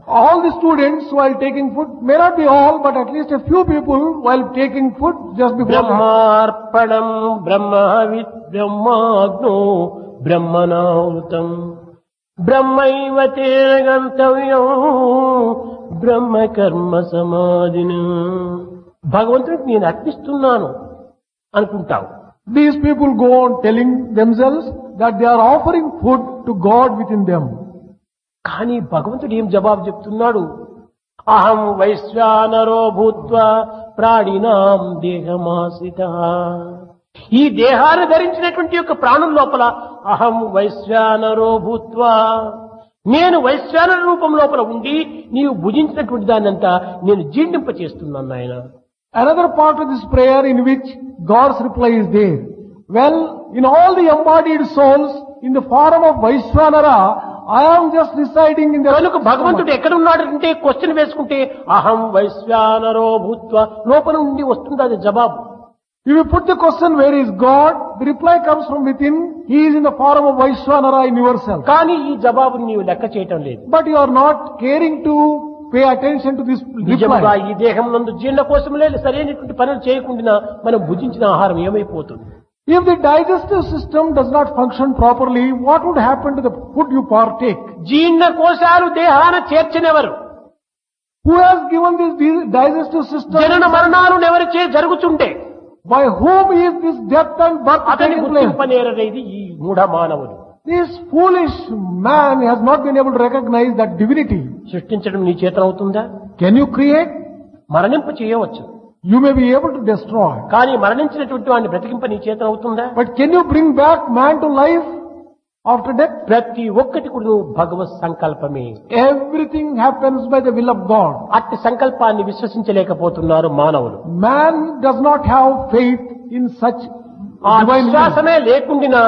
B: All the students while taking food, may not be all, but at least a few people while taking food just before that.
A: బ్రహ్మార్పణం బ్రహ్మవిత్ బ్రహ్మాగ్నో బ్రహ్మణావృతం బ్రహ్మైవ తేన గంతవ్యం బ్రహ్మ కర్మ సమాధిన భగవంతుడికి నేను అర్పిస్తున్నాను అనుకుంటావు
B: These people go on telling themselves that they are offering food to God within them.
A: కానీ భగవంతుడు ఏం జవాబు చెప్తున్నాడు అహం వైశ్వానరో భూత్వా ప్రాణినాం దేహమాశ్రిత ఈ దేహాన్ని ధరించినటువంటి యొక్క ప్రాణం లోపల అహం వైశ్వానరో భూత్వా నేను వైశ్వానర రూపం లోపల ఉండి నీవు భుజించినటువంటి దాన్నంతా నేను జీర్ణింప చేస్తున్నాను నాయన
B: Another part of this prayer in which God's reply is there. Well, in all the embodied souls, in the form of Vaishwanara, I am just residing in the
A: కనుక భగవంతుడు ఎక్కడ ఉన్నాడంటే క్వశ్చన్ వేసుకుంటే అహం వైశ్వానరో భూత్వ లోపల నుండి వస్తుంది అది జవాబు
B: If you put the question, where is God? The reply comes from within. He is in the form of Vaishwanara in yourself.
A: కానీ ఈ జవాబుని నీవు లెక్క చేయటం లేదు
B: But you are not caring to pay attention to this
A: నిజముగా
B: reply.
A: ఈ దేహం నందు జీర్ణ కోసంలే సరైనటువంటి పనులు చేయకుండా మనం భుజించిన ఆహారం ఏమైపోతుంది
B: If the digestive system does not function properly, what would happen to the food you partake?
A: జీర్ణ కోశాలు దేహాన చేర్చినెవరు
B: Who has given this di- digestive system?
A: జనన మరణాలు ఎవరి చే జరుగుతుంటే
B: By whom is this death and birth
A: అతని
B: taking place?
A: గుర్తింపనేరనేది ఈ మూఢ మానవుడు
B: This foolish man has not been able to recognize that divinity.
A: సృష్టించడం నీ చేత అవుతుందా
B: Can you create?
A: మరణింప చేయవచ్చు
B: You may be able to destroy.
A: కానీ మరణించినటువంటి వాడిని బ్రతికింప నీ చేత అవుతుందా
B: But can you bring back man to life after death?
A: ప్రతి ఒక్కటి కూడా నువ్వు భగవత్ సంకల్పమే
B: Everything happens by the will of God.
A: అట్టి సంకల్పాన్ని విశ్వసించలేకపోతున్నారు మానవులు
B: Man does not have faith in such
A: ఆ
B: divine will.
A: విశ్వాసమే లేకుండినా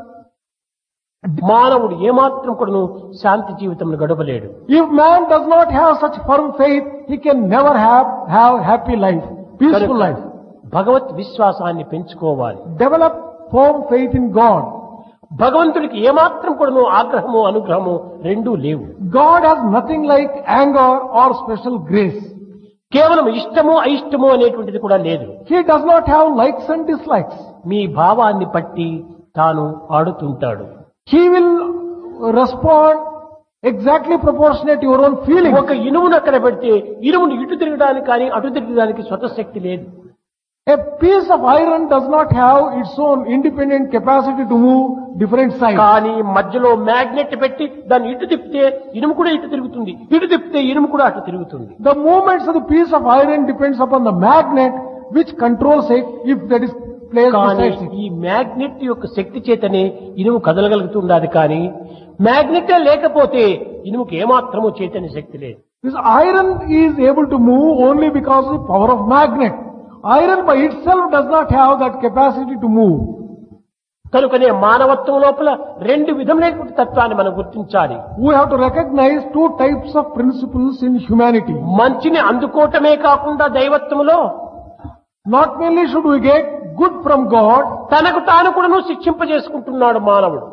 A: మానవుడు ఏమాత్రం కూడా శాంతి జీవితం గడపలేడు
B: If man does not have such firm faith, he can never have, have happy life, peaceful
A: కనుక
B: life.
A: భగవత్ విశ్వాసాన్ని పెంచుకోవాలి
B: Develop firm faith in God.
A: భగవంతుడికి ఏమాత్రం కూడా ఆగ్రహము అనుగ్రహము రెండూ లేవు
B: God has nothing like anger or special grace.
A: కేవలం ఇష్టము అయిష్టము అనేటువంటిది కూడా లేదు
B: He does not have likes and dislikes.
A: మీ భావాన్ని బట్టి తాను ఆడుతుంటాడు
B: He will respond exactly proportionate to your own feelings.
A: ఒక ఇనుమును అక్కడ పెడితే ఇనుమును ఇటు తిరగడానికి కానీ అటు తిరగడానికి స్వతశక్తి లేదు
B: A piece of iron does not have its own independent capacity to move different sides.
A: కానీ మధ్యలో మ్యాగ్నెట్ పెట్టి దాన్ని ఇటు తిప్పితే ఇనుము కూడా ఇటు తిరుగుతుంది ఇటు తిప్పితే ఇనుము కూడా అటు తిరుగుతుంది
B: The movements of the piece of iron depends upon the magnet which controls it if that is placed
A: కానీ
B: beside it.
A: ఈ మ్యాగ్నెట్ యొక్క శక్తి చేతనే ఇనుము కదలగలుగుతున్నది కానీ మ్యాగ్నెట్ లేకపోతే ఇనుముకి ఏమాత్రము చైతన్య శక్తి లేదు
B: This iron is able to move only because of the power of magnet. Iron by itself does not have that capacity to move.
A: కనుకనే మానవత్వం లోపల రెండు విధములైనటువంటి తత్వాన్ని మనం గుర్తించాలి
B: We have to recognize two types of principles in humanity.
A: మంచిని అందుకోవటమే కాకుండా దైవత్వములో
B: Not merely should we get good from God,
A: తనకు తాను కూడాను శిక్షింపజేసుకుంటున్నాడు మానవుడు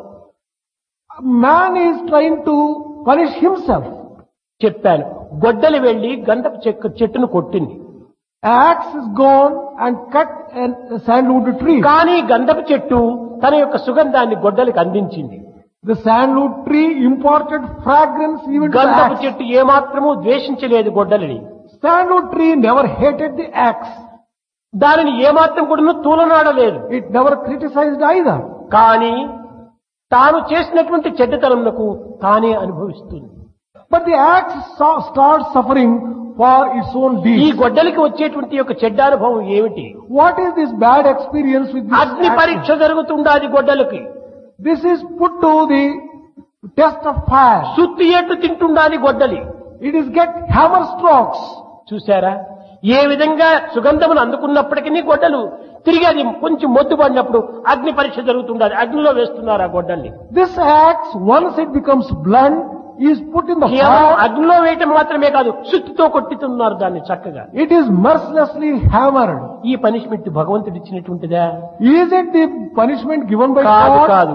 B: man is trying to punish himself.
A: చెప్పాను గొడ్డలి వెళ్లి గంధపు చెక్క చెట్టును కొట్టింది
B: Axe is gone and cut an- a sandalwood tree.
A: కానీ గంధపు చెట్టు తన యొక్క సుగంధాన్ని గొడ్డలికి అందించింది
B: The sandalwood tree imparted fragrance even to the
A: గంధపు
B: axe.
A: చెట్టు ఏమాత్రము ద్వేషించలేదు గొడ్డలిని
B: Sandalwood tree never hated the axe.
A: దానిని ఏమాత్రం కూడా తూలనాడలేదు
B: It never criticized either.
A: కానీ తాను చేసినటువంటి చెడ్డతనమునకు తానే అనుభవిస్తుంది
B: But the axe saw, starts suffering for its own
A: ఈ
B: deeds.
A: గొడ్డలికి వచ్చేటువంటి యొక్క చెడ్డ అనుభవం ఏమిటి
B: What is this bad experience with this
A: అగ్ని
B: axe?
A: పరీక్ష జరుగుతుండాది గొడ్డలికి
B: This is put to the test of fire.
A: సుత్తి ఎట్టు తింటుండాది గొడ్డలి
B: It is get hammer strokes.
A: చూసారా ఏ విధంగా సుగంధమును అందుకున్నప్పటికీ గొడ్డలు తిరిగి అది కొంచెం మొద్దు పడినప్పుడు అగ్ని పరీక్ష జరుగుతుండాలి అగ్నిలో వేస్తున్నారు ఆ గొడ్డల్ని
B: This axe, once it becomes blunt, is put in the
A: కేవలం
B: fire.
A: అగ్నిలో వేయటం మాత్రమే కాదు సుత్తితో కొట్టుతున్నారు దాన్ని చక్కగా
B: It is mercilessly hammered.
A: ఈ పనిష్మెంట్ భగవంతుడు ఇచ్చినటువంటిదా
B: Is it the punishment given by
A: కాదు
B: God?
A: కాదు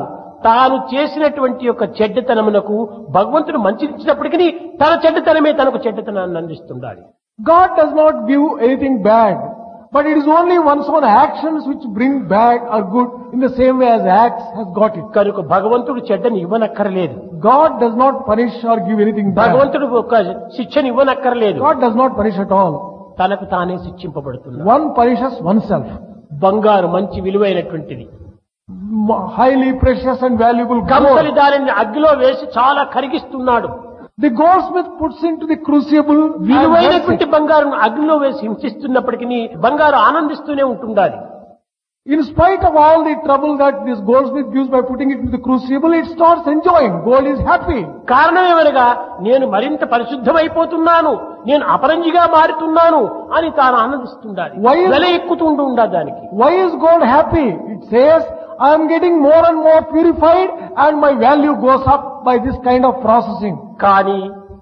A: తాను చేసినటువంటి యొక్క చెడ్డతనమునకు భగవంతుడు మంచినిచ్చినప్పటికీ తన చెడ్డతనమే తనకు చెడ్డతనాన్ని అందిస్తుండాలి
B: God does not give anything bad, but it is only one's own actions which bring bad or good in the same way as acts has got it.
A: కనుక భగవంతుడు చెడ్డని ఇవ్వనక్కర్లేదు
B: God does not punish or give anything bad.
A: భగవంతుడు ఒక శిక్షను ఇవ్వనక్కర్లేదు
B: God does not punish at all.
A: తనకు తానే శిక్షింపబడుతున్నాడు
B: One punishes oneself.
A: బంగారు మంచి విలువైనటువంటిది
B: M- Highly precious and valuable
A: Kamsali
B: gold.
A: దానిని అగ్గిలో వేసి చాలా కరిగిస్తున్నాడు
B: The goldsmith puts into the crucible and melts
A: విలువైనటువంటి
B: it.
A: బంగారును అగ్నిలో వేసి హింసిస్తున్నప్పటికీ బంగారు ఆనందిస్తూనే ఉంటుండాలి
B: In spite of all the trouble that this goldsmith gives by putting it into the crucible, it starts enjoying. Gold is happy.
A: కారణం ఏమనగా నేను మరింత పరిశుద్ధమైపోతున్నాను నేను అపరంజిగా మారుతున్నాను అని తాను ఆనందిస్తుండాలి
B: Why is-
A: వెల ఎక్కుతుంటూ ఉండాలి దానికి
B: Why is gold happy? It says, I am getting more and more purified and my value goes up by this kind of processing.
A: కానీ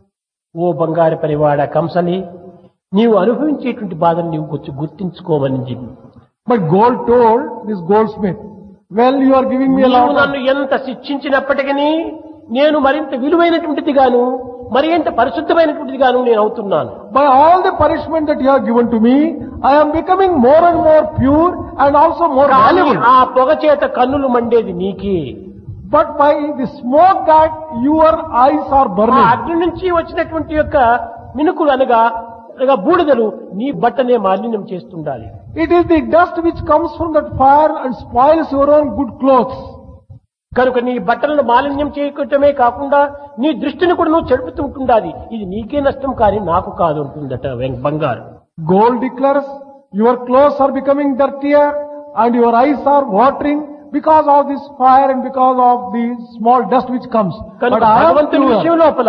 A: ఓ బంగారు పరివాడ కంసలి నీవు అనుభవించేటువంటి బాధను నీవు కొంచెం గుర్తించుకోమని చెప్పి
B: But gold told this goldsmith, well, you are giving me a
A: నీవు
B: lot of
A: నన్ను ఎంత శిక్షించినప్పటికీ నేను మరింత విలువైనటువంటిది గాను మరి ఎంత పరిశుద్ధమైనటువంటిది గాను నేను అవుతున్నాను
B: By all the punishment that you have given to me, I am becoming more and more pure and also more
A: కానీ
B: valuable.
A: ఆ పొగ చేత కన్నులు మండేది నీకే
B: But by the smoke that your eyes are
A: ఆ
B: burning,
A: అగ్ని నుంచి వచ్చినటువంటి యొక్క మినుకులు అనగా అనగా బూడిదలు నీ బట్టనే మాలిన్యం చేస్తుండాలి
B: it is the dust which comes from that fire and spoils your own good clothes.
A: కనుక నీ బట్టలను మాలిన్యం చేయటమే కాకుండా నీ దృష్టిని కూడా నువ్వు చెడుపుతూ ఉంటుండాలి ఇది నీకే నష్టం కానీ నాకు కాదు ఉంటుందట వెం- బంగారు
B: Gold declares, your clothes are becoming dirtier and your eyes are watering because of this fire and because of the small dust which comes.
A: కనుక
B: But I am
A: భగవంతుని
B: pure.
A: విషయం లోపల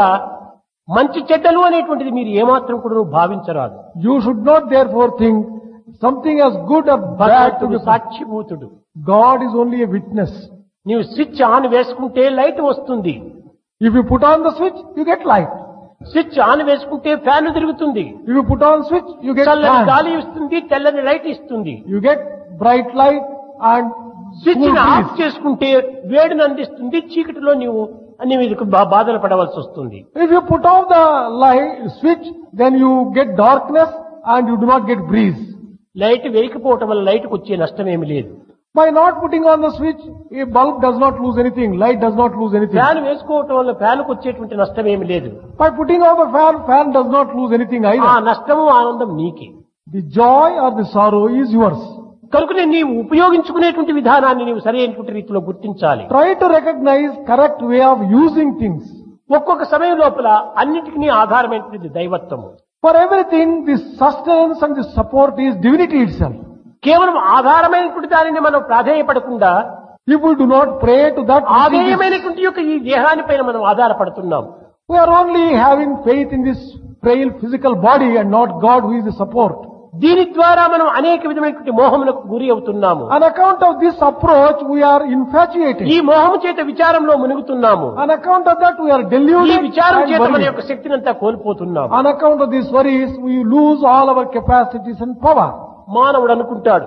A: మంచి చెడ్డలు అనేటువంటిది మీరు ఏమాత్రం కూడా నువ్వు భావించరాదు
B: You should not therefore think something as good or bad to
A: భగవంతుడు
B: be
A: సాక్షిభూతుడు
B: God is only a witness.
A: నీవు స్విచ్ ఆన్ వేసుకుంటే లైట్ వస్తుంది
B: If you put on the switch, you get light.
A: Switch on వేసుకుంటే fan తిరుగుతుంది
B: If you put on switch, you get
A: చల్లని
B: fan.
A: గాలి ఇస్తుంది తెల్లని లైట్ ఇస్తుంది
B: You get bright light and
A: switch
B: cool
A: off
B: breeze.
A: చేసుకుంటే వేడిని అందిస్తుంది చీకటిలో నీవు అన్ని మీదకు బా- బాధలు పడవలసి వస్తుంది
B: If you put off the light switch, then you get darkness and you do not get breeze.
A: Light వెలికిపోవటం వల్ల లైట్కి వచ్చే నష్టం ఏమి లేదు
B: By not putting on the switch, a bulb does not lose anything, light does not lose anything.
A: Fan వేసుకోవటం వల్ల ఫ్యాన్కు వచ్చేటువంటి నష్టం ఏమి లేదు
B: By putting on the fan, fan does not lose anything
A: ఆ
B: either.
A: నష్టము ఆనందం నీకే
B: The joy or the sorrow is yours.
A: కనుకనే నీవు ఉపయోగించుకునేటువంటి విధానాన్ని నీవు సరైనటువంటి రీతిలో గుర్తించాలి
B: Try to recognize correct way of using things.
A: ఒక్కొక్క సమయం లోపల అన్నిటికీ ఆధారమైనటువంటి దైవత్వము
B: For everything, the sustenance and the support is divinity itself.
A: కేవలం ఆధారమైనటువంటి దానిని మనం ప్రాధేయపడకుండా
B: People do not pray to that. which is-
A: ఆధేయమైనటువంటి యొక్క ఈ దేహానిపైన మనం ఆధారపడుతున్నాం
B: We are only having faith in this frail physical body and not God who is the support.
A: దీని ద్వారా మనం అనేక విధమైనటువంటి మోహములకు గురి అవుతున్నాము
B: On account of this approach, we are infatuated.
A: ఈ మోహము చేత విచారంలో మునుగుతున్నాము
B: On account of that, we are
A: ఈ
B: deluded
A: విచారం
B: and
A: చేత మన
B: worried.
A: యొక్క శక్తిని అంతా కోల్పోతున్నాము
B: On account of these worries, we lose all our capacities and power.
A: మానవుడు అనుకుంటాడు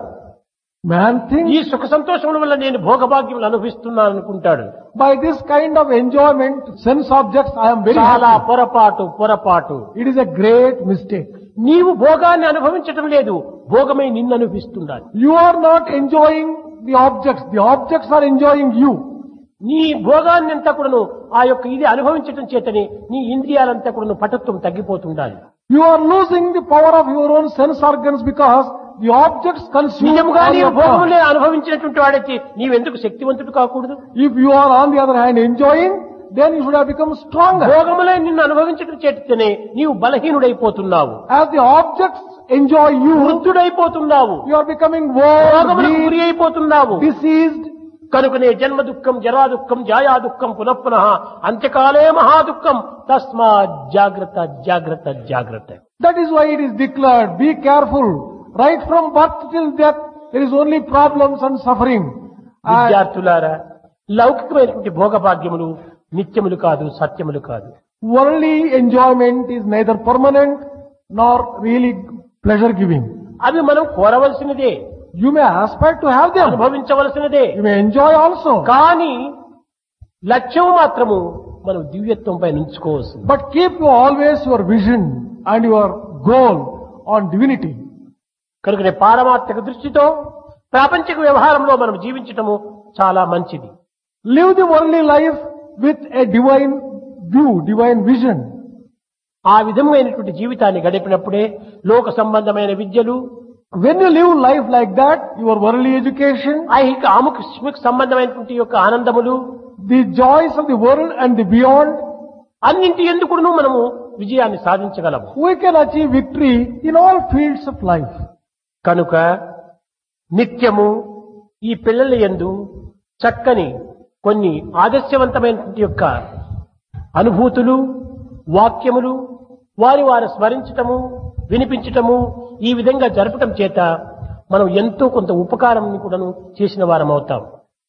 B: Man
A: ఈ
B: thinks
A: సుఖ సంతోషముల వల్ల నేను భోగభాగ్యములు అనుభవిస్తున్నాను అనుకుంటాడు
B: by this kind of enjoyment, sense objects, I am very
A: చాలా
B: happy.
A: పొరపాటు పొరపాటు
B: It is a great mistake.
A: నీవు భోగాన్ని అనుభవించటం లేదు భోగమై నిన్ను అనుభవిస్తుండాలి
B: You are not enjoying the objects. The objects are enjoying you.
A: నీ భోగాన్ని అంతా కూడాను ఆ యొక్క ఇది అనుభవించటం చేతని నీ ఇంద్రియాలంతా కూడాను పటత్వం తగ్గిపోతుండాలి
B: You are losing the power of your own sense organs because the objects consume
A: నిజముగా
B: all
A: నీవు
B: your power.
A: భోగములే అనుభవించినటువంటి వాడైతే నీవెందుకు శక్తివంతుడు కాకూడదు
B: If you are on the other hand enjoying, then you should have become stronger.
A: భోగములే నిన్ను అనుభవించడం చేతనే నీవు బలహీనుడైపోతున్నావు
B: As the objects enjoy you,
A: వృద్ధుడైపోతున్నావు
B: you are becoming old,
A: రోగములకు గురి
B: weak,
A: అయిపోతున్నావు
B: diseased.
A: కనుకనే జన్మ దుఃఖం జరా దుఃఖం జాయా దుఃఖం పునఃపునః అంత్యకాలే మహా దుఃఖం తస్మా జాగ్రత్త జాగ్రత్త జాగ్రత్త
B: That is why it is declared, be careful. Right from birth till death, there is only problems and suffering. And
A: విద్యార్థులారా లౌకికమైనటువంటి భోగభాగ్యములు నిత్యములు కాదు సత్యములు కాదు
B: worldly enjoyment is neither permanent nor really pleasure giving.
A: అవి మనం కోరవలసినదే
B: You may aspire to have them.
A: అనుభవించవలసినదే
B: You may enjoy also.
A: కానీ లక్ష్యం మాత్రము మనం దివ్యత్వంపై నుంచుకోవాల్సింది
B: But keep you always your vision and your goal on divinity.
A: కనుకనే పారమార్థిక దృష్టితో ప్రాపంచిక వ్యవహారంలో మనం జీవించటము చాలా మంచిది
B: Live the worldly life with a divine view, divine vision.
A: ఆ విధమైనటువంటి జీవితాన్ని గడిపినప్పుడే లోక సంబంధమైన విద్యలు
B: When you live life like that, your worldly education,
A: ఐహిక ఆముఖ సంబంధమైనటువంటి యొక్క ఆనందములు
B: the joys of the world and the beyond,
A: అన్నింటి ఎందుకును మనము విజయాన్ని సాధించగలము
B: we can achieve victory in all fields of life.
A: కనుక నిత్యము ఈ పిల్లల యందు చక్కని కొన్ని ఆదర్శవంతమైనటువంటి యొక్క అనుభూతులు వాక్యములు వారి వారు స్మరించటము వినిపించటము ఈ విధంగా జరపటం చేత మనం ఎంతో కొంత ఉపకారం కూడాను చేసిన వారం అవుతాం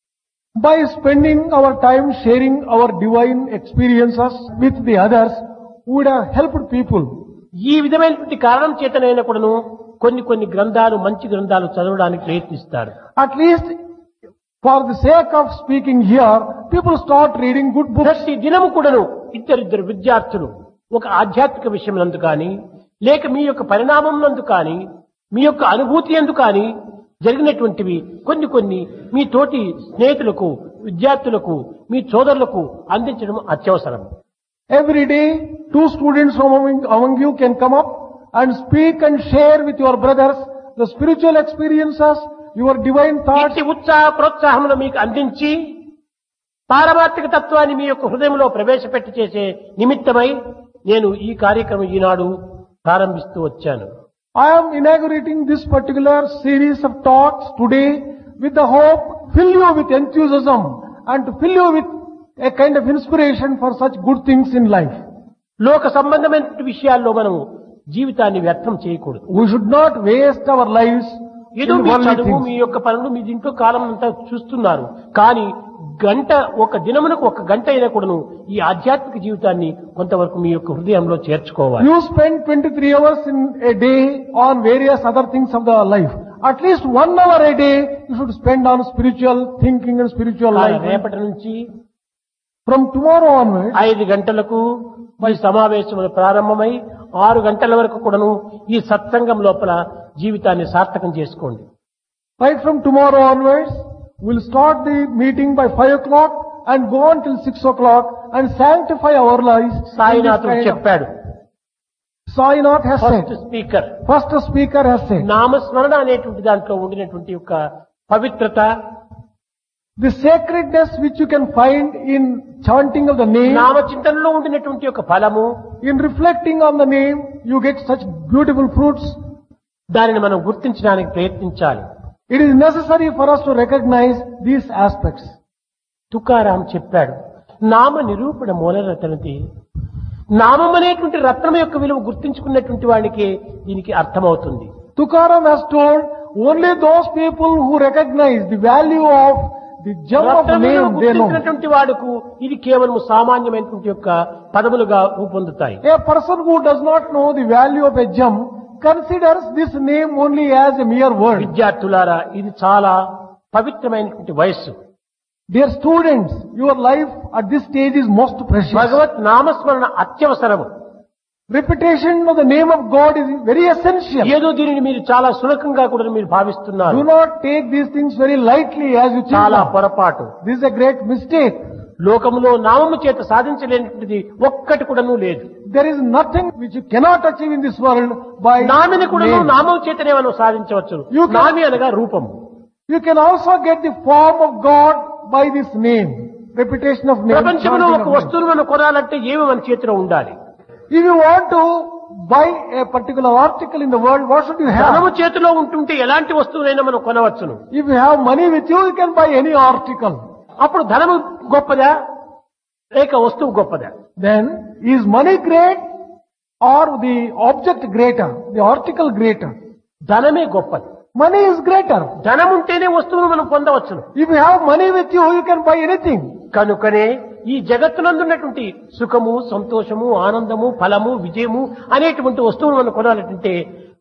B: By spending our time sharing our divine experiences with the others, we would have helped people.
A: ఈ విధమైనటువంటి కారణం చేతనైనా కూడాను కొన్ని కొన్ని గ్రంథాలు మంచి గ్రంథాలు చదవడానికి ప్రయత్నిస్తారు
B: At least for the sake of speaking here, people start reading good books.
A: ప్రతి దినము కూడాను ఇద్దరిద్దరు విద్యార్థులు ఒక ఆధ్యాత్మిక విషయం నందు కానీ లేక మీ యొక్క పరిణామం నందు కానీ మీ యొక్క అనుభూతి యందు కానీ జరిగినటువంటివి కొన్ని కొన్ని మీ తోటి స్నేహితులకు విద్యార్థులకు మీ సోదరులకు అందించడం అత్యవసరం
B: Every day, two students from among, among you can come up and speak and share with your brothers the spiritual experiences, your divine thoughts.
A: ఇట్టి ఉత్సాహ ప్రోత్సాహములు మీకు అందించి పారమార్థిక తత్వాన్ని మీ యొక్క హృదయంలో ప్రవేశపెట్టి చేసే నిమిత్తమై నేను ఈ కార్యక్రమం ఈనాడు ప్రారంభిస్తూ వచ్చాను
B: I am inaugurating this particular series of talks today with the hope fill you with enthusiasm and to fill you with a kind of inspiration for such good things in life.
A: లోక సంబంధమైన విషయాల్లో మనము జీవితాన్ని వ్యర్థం చేయకూడదు
B: We should not waste our lives in
A: ఏదో మీ
B: worldly
A: చదువు మీ
B: things.
A: యొక్క పనులు మీ దీంట్లో కాలం అంతా చూస్తున్నారు కానీ గంట ఒక దినమునకు ఒక గంట అయినా కూడాను ఈ ఆధ్యాత్మిక జీవితాన్ని కొంతవరకు మీ యొక్క హృదయంలో చేర్చుకోవాలి
B: You spend 23 hours in a day on various other things of the life. At least one hour a day you should spend on spiritual thinking and spiritual
A: కానీ
B: life.
A: రేపటి నుంచి
B: From tomorrow onwards,
A: ఐదు గంటలకు ఈ సమావేశములు ప్రారంభమై ఆరు గంటల వరకు కూడాను ఈ సత్సంగం లోపల జీవితాన్ని సార్థకం చేసుకోండి
B: right from tomorrow onwards, we'll start the meeting by 5 o'clock and go on till 6 o'clock and sanctify our lives. in this
A: సాయినాథుడు
B: kind of-
A: చెప్పాడు
B: Sainath has
A: first
B: said,
A: speaker
B: first speaker has said,
A: నామస్మరణ అనేటువంటి దాంట్లో ఉండినటువంటి యొక్క పవిత్రత
B: the sacredness which you can find in chanting of the name,
A: నామచింతనలో ఉండినటువంటి యొక్క ఫలము
B: in reflecting on the name, you get such beautiful fruits.
A: దానిని మనం గుర్తించడానికి ప్రయత్నించాలి
B: It is necessary for us to recognize these aspects.
A: Tukaram చెప్పాడు నామ నిరూపణ మూలరతనది నామం అనేటువంటి రత్నం యొక్క విలువ గుర్తించుకున్నటువంటి వాడికి దీనికి అర్థమవుతుంది
B: Tukaram has told only those people who recognize the value of the gem of
A: రత్నం విలువ
B: name they know.
A: గుర్తించినటువంటి వాడుకు ఇది కేవలం సామాన్యమైనటువంటి యొక్క పదములుగా రూపొందుతాయి
B: A person who does not know the value of a gem considers this name only as a mere word.
A: విద్యార్థులారా ఇది చాలా పవిత్రమైనటువంటి వయస్సు
B: Dear students, your life at this stage is most precious.
A: భగవత్ నామస్మరణ అత్యవసరము
B: Repetition of the name of God is very essential.
A: ఏదో దీనిని మీరు చాలా సులభంగా కూడా మీరు భావిస్తున్నారు
B: Do not take these things very lightly as you think.
A: చాలా
B: now.
A: పొరపాటు
B: This is a great mistake.
A: లోకములో నామము చేత సాధించలేనిది ఒక్కటి కూడాను లేదు
B: There is nothing which you cannot achieve in this world by
A: నామిని కూడాను
B: name.
A: నామం చేతనే మనం సాధించవచ్చు
B: You can-
A: నామి అనగా రూపము
B: You can also get the form of God by this name. Repetition of name.
A: ప్రపంచంలో
B: chanting
A: ఒక
B: of name.
A: వస్తువును మనం కొనాలంటే ఏమి మన చేతిలో ఉండాలి
B: If you want to buy a particular article in the world, what should you
A: ధనము
B: have?
A: చేతిలో ఉంటుంటే ఎలాంటి వస్తువునైనా మనం కొనవచ్చును
B: If you have money with you, you can buy any article.
A: అప్పుడు ధనము గొప్పదా లేక వస్తువు గొప్పదా
B: Then, is money great or the object greater? The article greater?
A: ధనమే గొప్పది
B: Money is greater.
A: ధనం ఉంటేనే వస్తువును మనం పొందవచ్చును
B: If you have money with you, you can buy anything.
A: కనుకనే ఈ జగత్తునందున్నటువంటి సుఖము సంతోషము ఆనందము ఫలము విజయము అనేటువంటి వస్తువులు మనం కొనాలంటే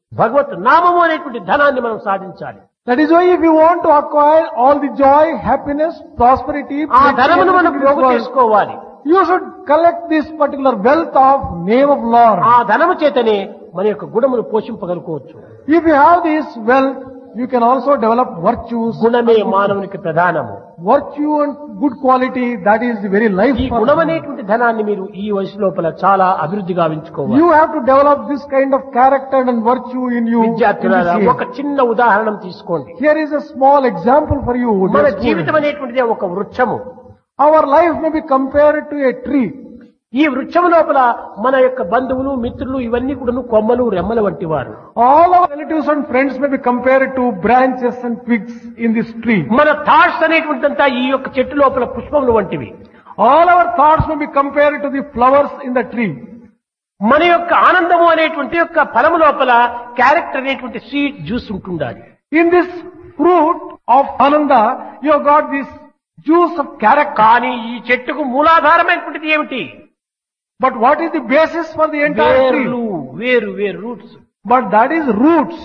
A: భగవత్ నామము అనేటువంటి ధనాన్ని మనం సాధించాలి
B: That is why if you want to acquire all the joy, happiness, prosperity,
A: ఆ ధనమును మనం
B: in this
A: పోగు
B: world,
A: చేసుకోవాలి
B: you should collect this particular wealth of name of Lord.
A: ఆ ధనము చేతనే మన యొక్క గుణమును పోషింపగలుకోవచ్చు
B: If you have this wealth, you can also develop virtues.
A: గుణమే మానవునికి ప్రధానము
B: Virtue and good quality, that is the very life
A: ఈ
B: for
A: గుణం
B: man.
A: అనేటువంటి ధనాన్ని మీరు ఈ వయసు లోపల చాలా అభివృద్ధి గావించుకోవాలి
B: You have to develop this kind of character and virtue in you. in
A: విద్యార్థులారా
B: this age.
A: ఒక చిన్న ఉదాహరణ తీసుకోండి
B: Here is a small example for you.
A: మన
B: dear
A: జీవితం
B: students.
A: అనేటువంటిది ఒక వృక్షము
B: Our life may be compared to a tree.
A: ఈ వృక్షము లోపల మన యొక్క బంధువులు మిత్రులు ఇవన్నీ కూడా కొమ్మలు రెమ్మల వంటి వారు
B: All our relatives and friends may be compared to branches and twigs in this tree.
A: మన థాట్స్ అనేటువంటిదంతా ఈ యొక్క చెట్టు లోపల పుష్పములు వంటివి
B: All our thoughts may be compared to the flowers in the tree.
A: మన యొక్క ఆనందము అనేటువంటి యొక్క ఫలము లోపల క్యారెక్టర్ అనేటువంటి స్వీట్ జ్యూస్ ఉంటుండాలి
B: In this fruit of Ananda, you have got this juice of character.
A: కానీ ఈ చెట్టుకు మూలాధారమైనటువంటిది ఏమిటి
B: But what is the basis for the entire
A: వేర్లు
B: tree?
A: వేరు వేరు roots
B: But that is roots.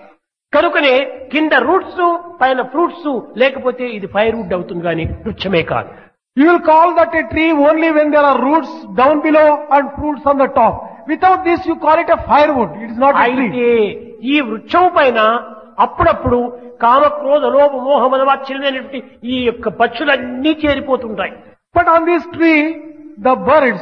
A: కనుకనే కింద రూట్స్ పైన ఫ్రూట్స్ లేకపోతే ఇది ఫైర్ వుడ్ అవుతుంది కానీ వృక్షమే కాదు
B: You will call that a tree only when there are roots down below and fruits on the top. Without this, you call it a firewood. It is not a
A: అయితే
B: tree.
A: ఈ వృక్షం పైన అప్పుడప్పుడు కామక్రోధ లోభ మోహ మనవాచ్యమైనటువంటి ఈ యొక్క పక్షులన్నీ చేరిపోతుంటాయి
B: But on this tree, the birds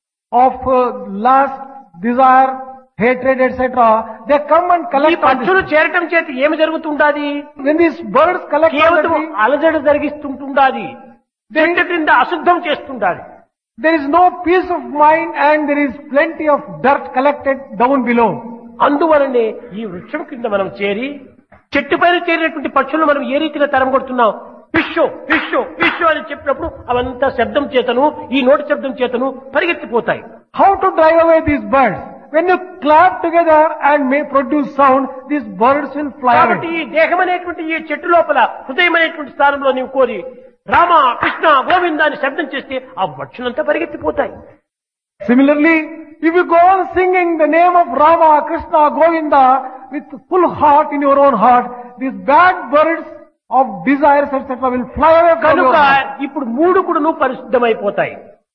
B: of uh, lust, desire, hatred, etc., they come and
A: ఈ
B: collect on this
A: పక్షులు చేరటం చేత ఏమి జరుగుతుండాది
B: When these birds collect on the
A: కేవలం
B: tree,
A: అలజడి జరిగిస్తుంటుండాది చెట్టు క్రింద అశుద్ధం చేస్తుండాలి
B: there is no peace of mind and there is plenty of dirt collected down below.
A: అందువలనే ఈ వృక్షం కింద మనం చేరి చెట్టు పైన చేరినటువంటి పక్షులను మనం ఏ రీతిగా తరం కొడుతున్నాం ఫిష్ ఫిష్ ఫిష్ అని చెప్పినప్పుడు అవంతా శబ్దం చేతను ఈ నోటి శబ్దం చేతను పరిగెత్తిపోతాయి
B: How to drive away these birds? When you clap together and may produce sound, these birds will fly
A: కాబట్టి
B: away.
A: ఈ దేహం అనేటువంటి ఈ చెట్టు లోపల హృదయం అనేటువంటి స్థానంలో నీవు కోరి రామ కృష్ణ గోవింద అని శబ్దం చేస్తే ఆ పక్షులంతా పరిగెత్తిపోతాయి
B: Similarly, if you go on singing the name of Rama, Krishna, Govinda with full heart in your own heart, these bad birds of desires, etc. will fly away from
A: కనుక
B: your heart.
A: ఇప్పుడు మూడు కూడాను పరిశుద్ధమైపోతాయి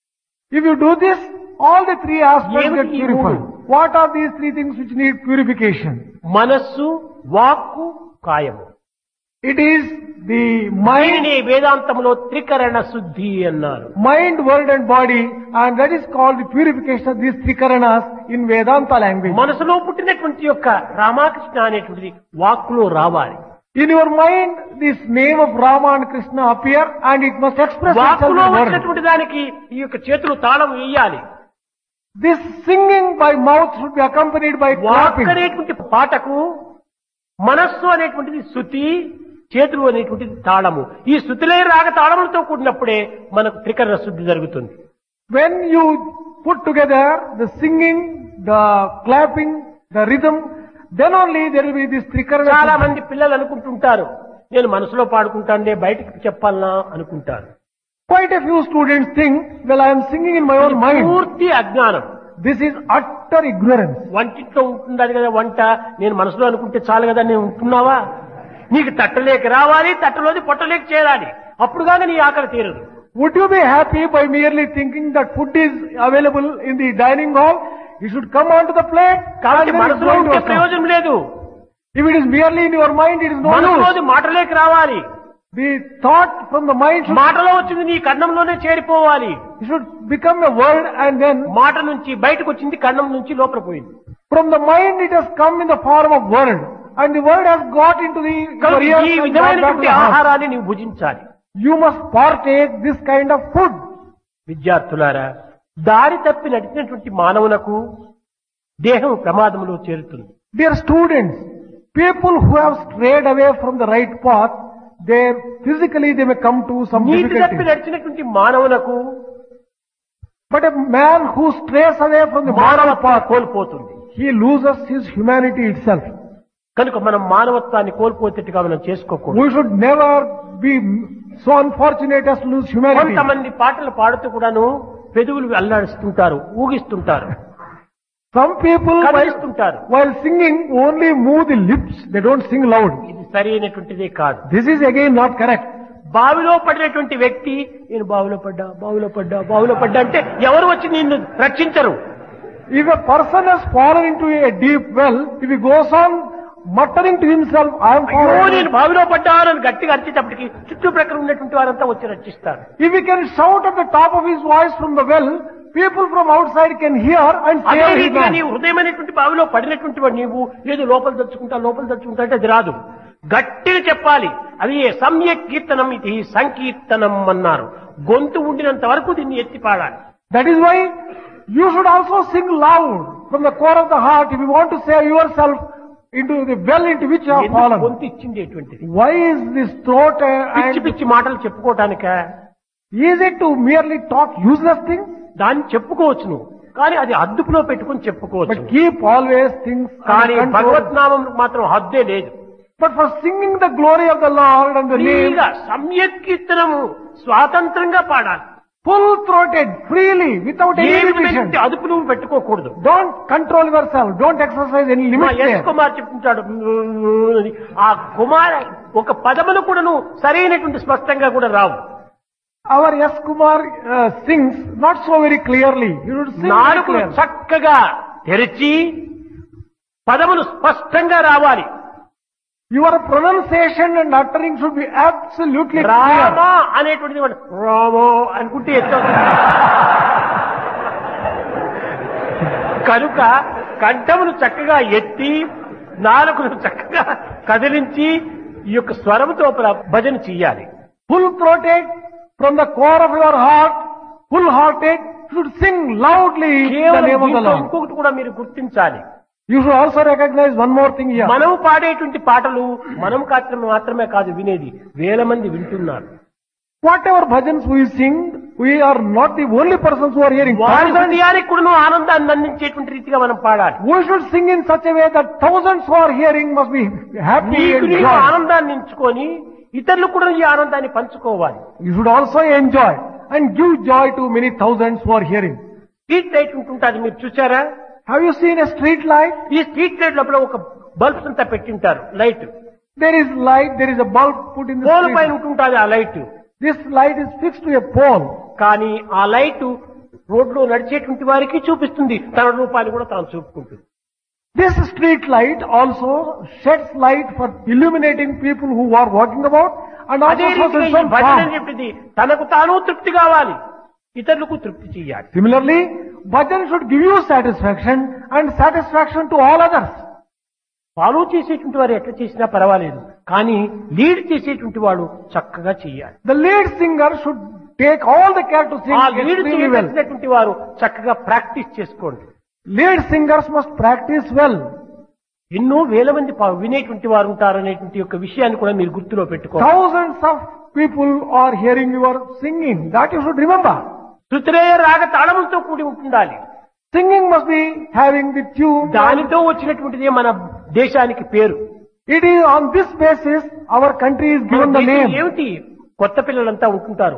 B: If you do this, all the three aspects
A: ఏమిటి
B: get
A: ఈ
B: purified.
A: మూడు?
B: What are these three things which need purification?
A: మనస్సు వాక్కు కాయము
B: It is the mind,
A: దీనిని వేదాంతంలో త్రికరణ శుద్ధి అన్నారు
B: mind, word and body and that is called the purification of these three karanas in Vedanta language.
A: మనసులో పుట్టినటువంటి యొక్క రామకృష్ణ అనేటువంటిది వాక్కులో రావాలి
B: In your mind, this name of Rama and Krishna appear and it must express itself
A: వాక్కులో
B: in word.
A: వచ్చినటువంటి దానికి ఈ యొక్క చేతులు తాళం వేయాలి
B: This singing by mouth should be accompanied by
A: వాక్
B: clapping.
A: అనేటువంటి పాటకు మనస్సు అనేటువంటిది శృతి చేతులు అనేటువంటిది తాళము ఈ శృతిలే రాగ తాళములతో కూడినప్పుడే మనకు త్రికరణ శుద్ధి జరుగుతుంది
B: When you put together the singing, the clapping, the rhythm, then only there will be this trikarana.
A: చాలా మంది పిల్లలు అనుకుంటుంటారు నేను మనసులో పాడుకుంటానే బయటకు చెప్పాలనా అనుకుంటారు
B: Quite a few students think, well, I am singing in my own mind.
A: పూర్తి అజ్ఞానం
B: This is utter ignorance.
A: వంటింట్లో ఉంటున్నది కదా వంట నేను మనసులో అనుకుంటే చాలు కదా నేను ఉంటున్నావా నీకు తట్టలేక రావాలి తట్టలోది పొట్టలేక చేరాలి అప్పుడు కానీ నీ ఆకలి తీరదు
B: Would you be happy by merely thinking that food is available in the dining hall? You should come onto the plate. and
A: కాబట్టి
B: then it's
A: మనసులో
B: going to
A: ఉంటే
B: come.
A: ప్రయోజనం లేదు
B: If it is merely in your mind, it is no use.
A: మనసులోది మాటలేక రావాలి
B: The thought from the mind should,
A: మాటలో వచ్చింది నీ కన్నంలోనే చేరిపోవాలి
B: it should become a word and then
A: మాట నుంచి బయటకు వచ్చింది కన్నం నుంచి లోపల పోయింది
B: from the mind it has come in the form of word. And the word has got into the your
A: కనుక
B: ears
A: ఈ
B: and got back to
A: విధమైనటువంటి
B: the heart.
A: ఆహారాన్ని నీవు భుజించాలి
B: You must partake this kind of food.
A: విద్యార్థులారా దారి తప్పి నడిచినటువంటి మానవులకు దేహం ప్రమాదంలో చేరుతుంది
B: Dear students, people who have strayed away from the right path, they physically they may come to some
A: నీతి తప్పి
B: difficulty.
A: నడిచినటువంటి మానవులకు
B: But a man who strays away from the moral
A: మానవత్వం
B: path,
A: కోల్పోతుంది
B: he loses his humanity itself.
A: కనుక మనం మానవత్వాన్ని కోల్పోతేట్టుగా మనం చేసుకోకూడదు
B: We should never be so unfortunate as to lose humanity.
A: కొంతమంది పాటలు పాడుతూ కూడాను పెదవులు అల్లాడిస్తుంటారు ఊగిస్తుంటారు
B: Some people while,
A: కదిలిస్తుంటారు
B: while singing only move the lips, they don't sing loud.
A: ఇది సరైనటువంటిదే కాదు
B: This is again not correct.
A: బావిలో పడినటువంటి వ్యక్తి నేను బావిలో పడ్డా బావిలో పడ్డా బావిలో పడ్డా అంటే ఎవరు వచ్చి నిన్ను రక్షించరు
B: If a person has fallen into a deep well, if he goes on muttering to himself, I am
A: అయ్యో
B: fallen.
A: నేను బావిలో పడ్డానని గట్టిగా అరిచేటప్పటికి చుట్టుప్రక్కల ఉన్నటువంటి వారంతా వచ్చి రక్షిస్తారు
B: If he can shout at the top of his voice from the well, people from outside can hear and
A: అదే
B: save his
A: రీతిగా
B: man.
A: నీవు హృదయమైనటువంటి బావిలో పడినటువంటి వాడు నీవు ఏదో లోపల దలుచుకుంటా లోపల దలుచుకుంటా అంటే అది రాదు గట్టిగా చెప్పాలి అది ఏ సమ్యక్ కీర్తనం ఇది సంకీర్తనం అన్నారు గొంతు ఉండినంత వరకు దీన్ని ఎత్తి పాడాలి
B: That is why you should also sing loud from the core of the heart if you want to save yourself into the well into which you have
A: ఎందుకు
B: fallen.
A: గొంతు ఇచ్చిండేటువంటిది
B: Why is this throat uh,
A: పిచ్చి
B: and
A: పిచ్చి మాటలు చెప్పుకోవటానిక
B: is it to merely talk useless things?
A: దాన్ని చెప్పుకోవచ్చు నువ్వు కానీ అది అదుపులో పెట్టుకుని చెప్పుకోవచ్చు
B: But keep always things
A: కానీ
B: under control.
A: భగవద్నామం మాత్రం హద్దే లేదు
B: But for singing the glory of the Lord and the name,
A: ఫ్రీగా సమ్యక్ కీర్తనము స్వాతంత్రంగా పాడాలి
B: full throated, freely, without
A: ఏ
B: any
A: విధమైనటువంటి
B: limitation.
A: అదుపు నువ్వు పెట్టుకోకూడదు
B: Don't control yourself. Don't exercise any
A: మా
B: limits
A: ఎస్
B: there.
A: కుమార్ చెప్తుంటాడు అని. ఆ కుమార్ ఒక పదములు కూడా నువ్వు సరైనటువంటి స్పష్టంగా కూడా రావు
B: Our S. Kumar uh, sings not so very clearly. You should sing very
A: నాలుగును
B: clearly.
A: చక్కగా తెరిచి పదములు స్పష్టంగా రావాలి
B: Your pronunciation and uttering should be absolutely
A: Rama
B: clear.
A: అనేటువంటిది మనం రామో అనుకుంటే ఎత్తు కనుక కంఠమును చక్కగా ఎత్తి నాలుగును చక్కగా కదిలించి ఈ యొక్క స్వరముతో ప్ర- భజన చెయ్యాలి
B: Full throated from the core of your heart, full hearted, should sing loudly the
A: కేవలం
B: name of the
A: దీంట్లో
B: Lord.
A: ఇంకొకటి కూడా మీరు గుర్తించాలి
B: You should also recognize one more thing here.
A: మనం పాడేటువంటి పాటలు మనం మాత్రమే మాత్రమే కాదు వినేది వేల మంది వింటున్నారు
B: Whatever bhajans we sing, we are not the only persons who are hearing.
A: వారి
B: Thousands,
A: హృదయానికి కూడా ఆనందాన్ని అందించేటువంటి రీతిగా మనం పాడాలి
B: we should sing in such a way that thousands who are hearing must be happy
A: నీకు
B: and
A: నీవు
B: joy.
A: ఆనందాన్ని ఎంచుకొని ఇతరులు కూడా ఈ ఆనందాన్ని పంచుకోవాలి
B: You should also enjoy and give joy to many thousands who are hearing.
A: Street light ఉంటుంటుంది మీరు చూసారా
B: Have you seen a street light?
A: ఈ స్ట్రీట్ లైట్ లోపల ఒక బల్బ్స్ అంతా పెట్టింటారు light
B: There is light, there is a bulb put in the
A: pole పైన
B: street.
A: ఉంటుంటుంది ఆ light
B: This light is fixed to a pole.
A: కానీ ఆ లైట్ రోడ్లో నడిచేటువంటి వారికి చూపిస్తుంది తన రూపాన్ని కూడా తాను చూపుకుంటుంది
B: This street light also sheds light for illuminating people who are walking about and
A: అదే
B: also for
A: రీతిగా
B: the
A: ఈ భజన అని
B: sun.
A: చెప్పింది తనకు తాను తృప్తి కావాలి ఇతరులకు తృప్తి చేయాలి
B: Similarly, bhajan should give you satisfaction and satisfaction to all others.
A: Follow చేసేటువంటి వారు ఎట్లా చేసినా పర్వాలేదు కానీ లీడ్ చేసేటువంటి వాడు చక్కగా చేయాలి
B: The lead singer should take all the care to sing
A: ఆ లీడ్
B: extremely well.
A: చేయవలసినటువంటి వారు చక్కగా ప్రాక్టీస్ చేసుకోండి
B: Lead singers must practice well.
A: ఎన్నో వేల మంది పా- వినేటువంటి వారు ఉంటారనేటువంటి యొక్క విషయాన్ని కూడా మీరు గుర్తులో పెట్టుకోవాలి
B: Thousands of people are hearing your singing. That you should remember.
A: శృతిరేయ రాగ తాళములతో కూడి ఉంటుండాలి
B: Singing must be having the tune.
A: దానితో వచ్చినటువంటిదే మన దేశానికి పేరు
B: It is on this basis our country is
A: మన
B: given the
A: దేశం
B: name.
A: ఏమిటి కొత్త పిల్లలంతా ఉంటుంటారు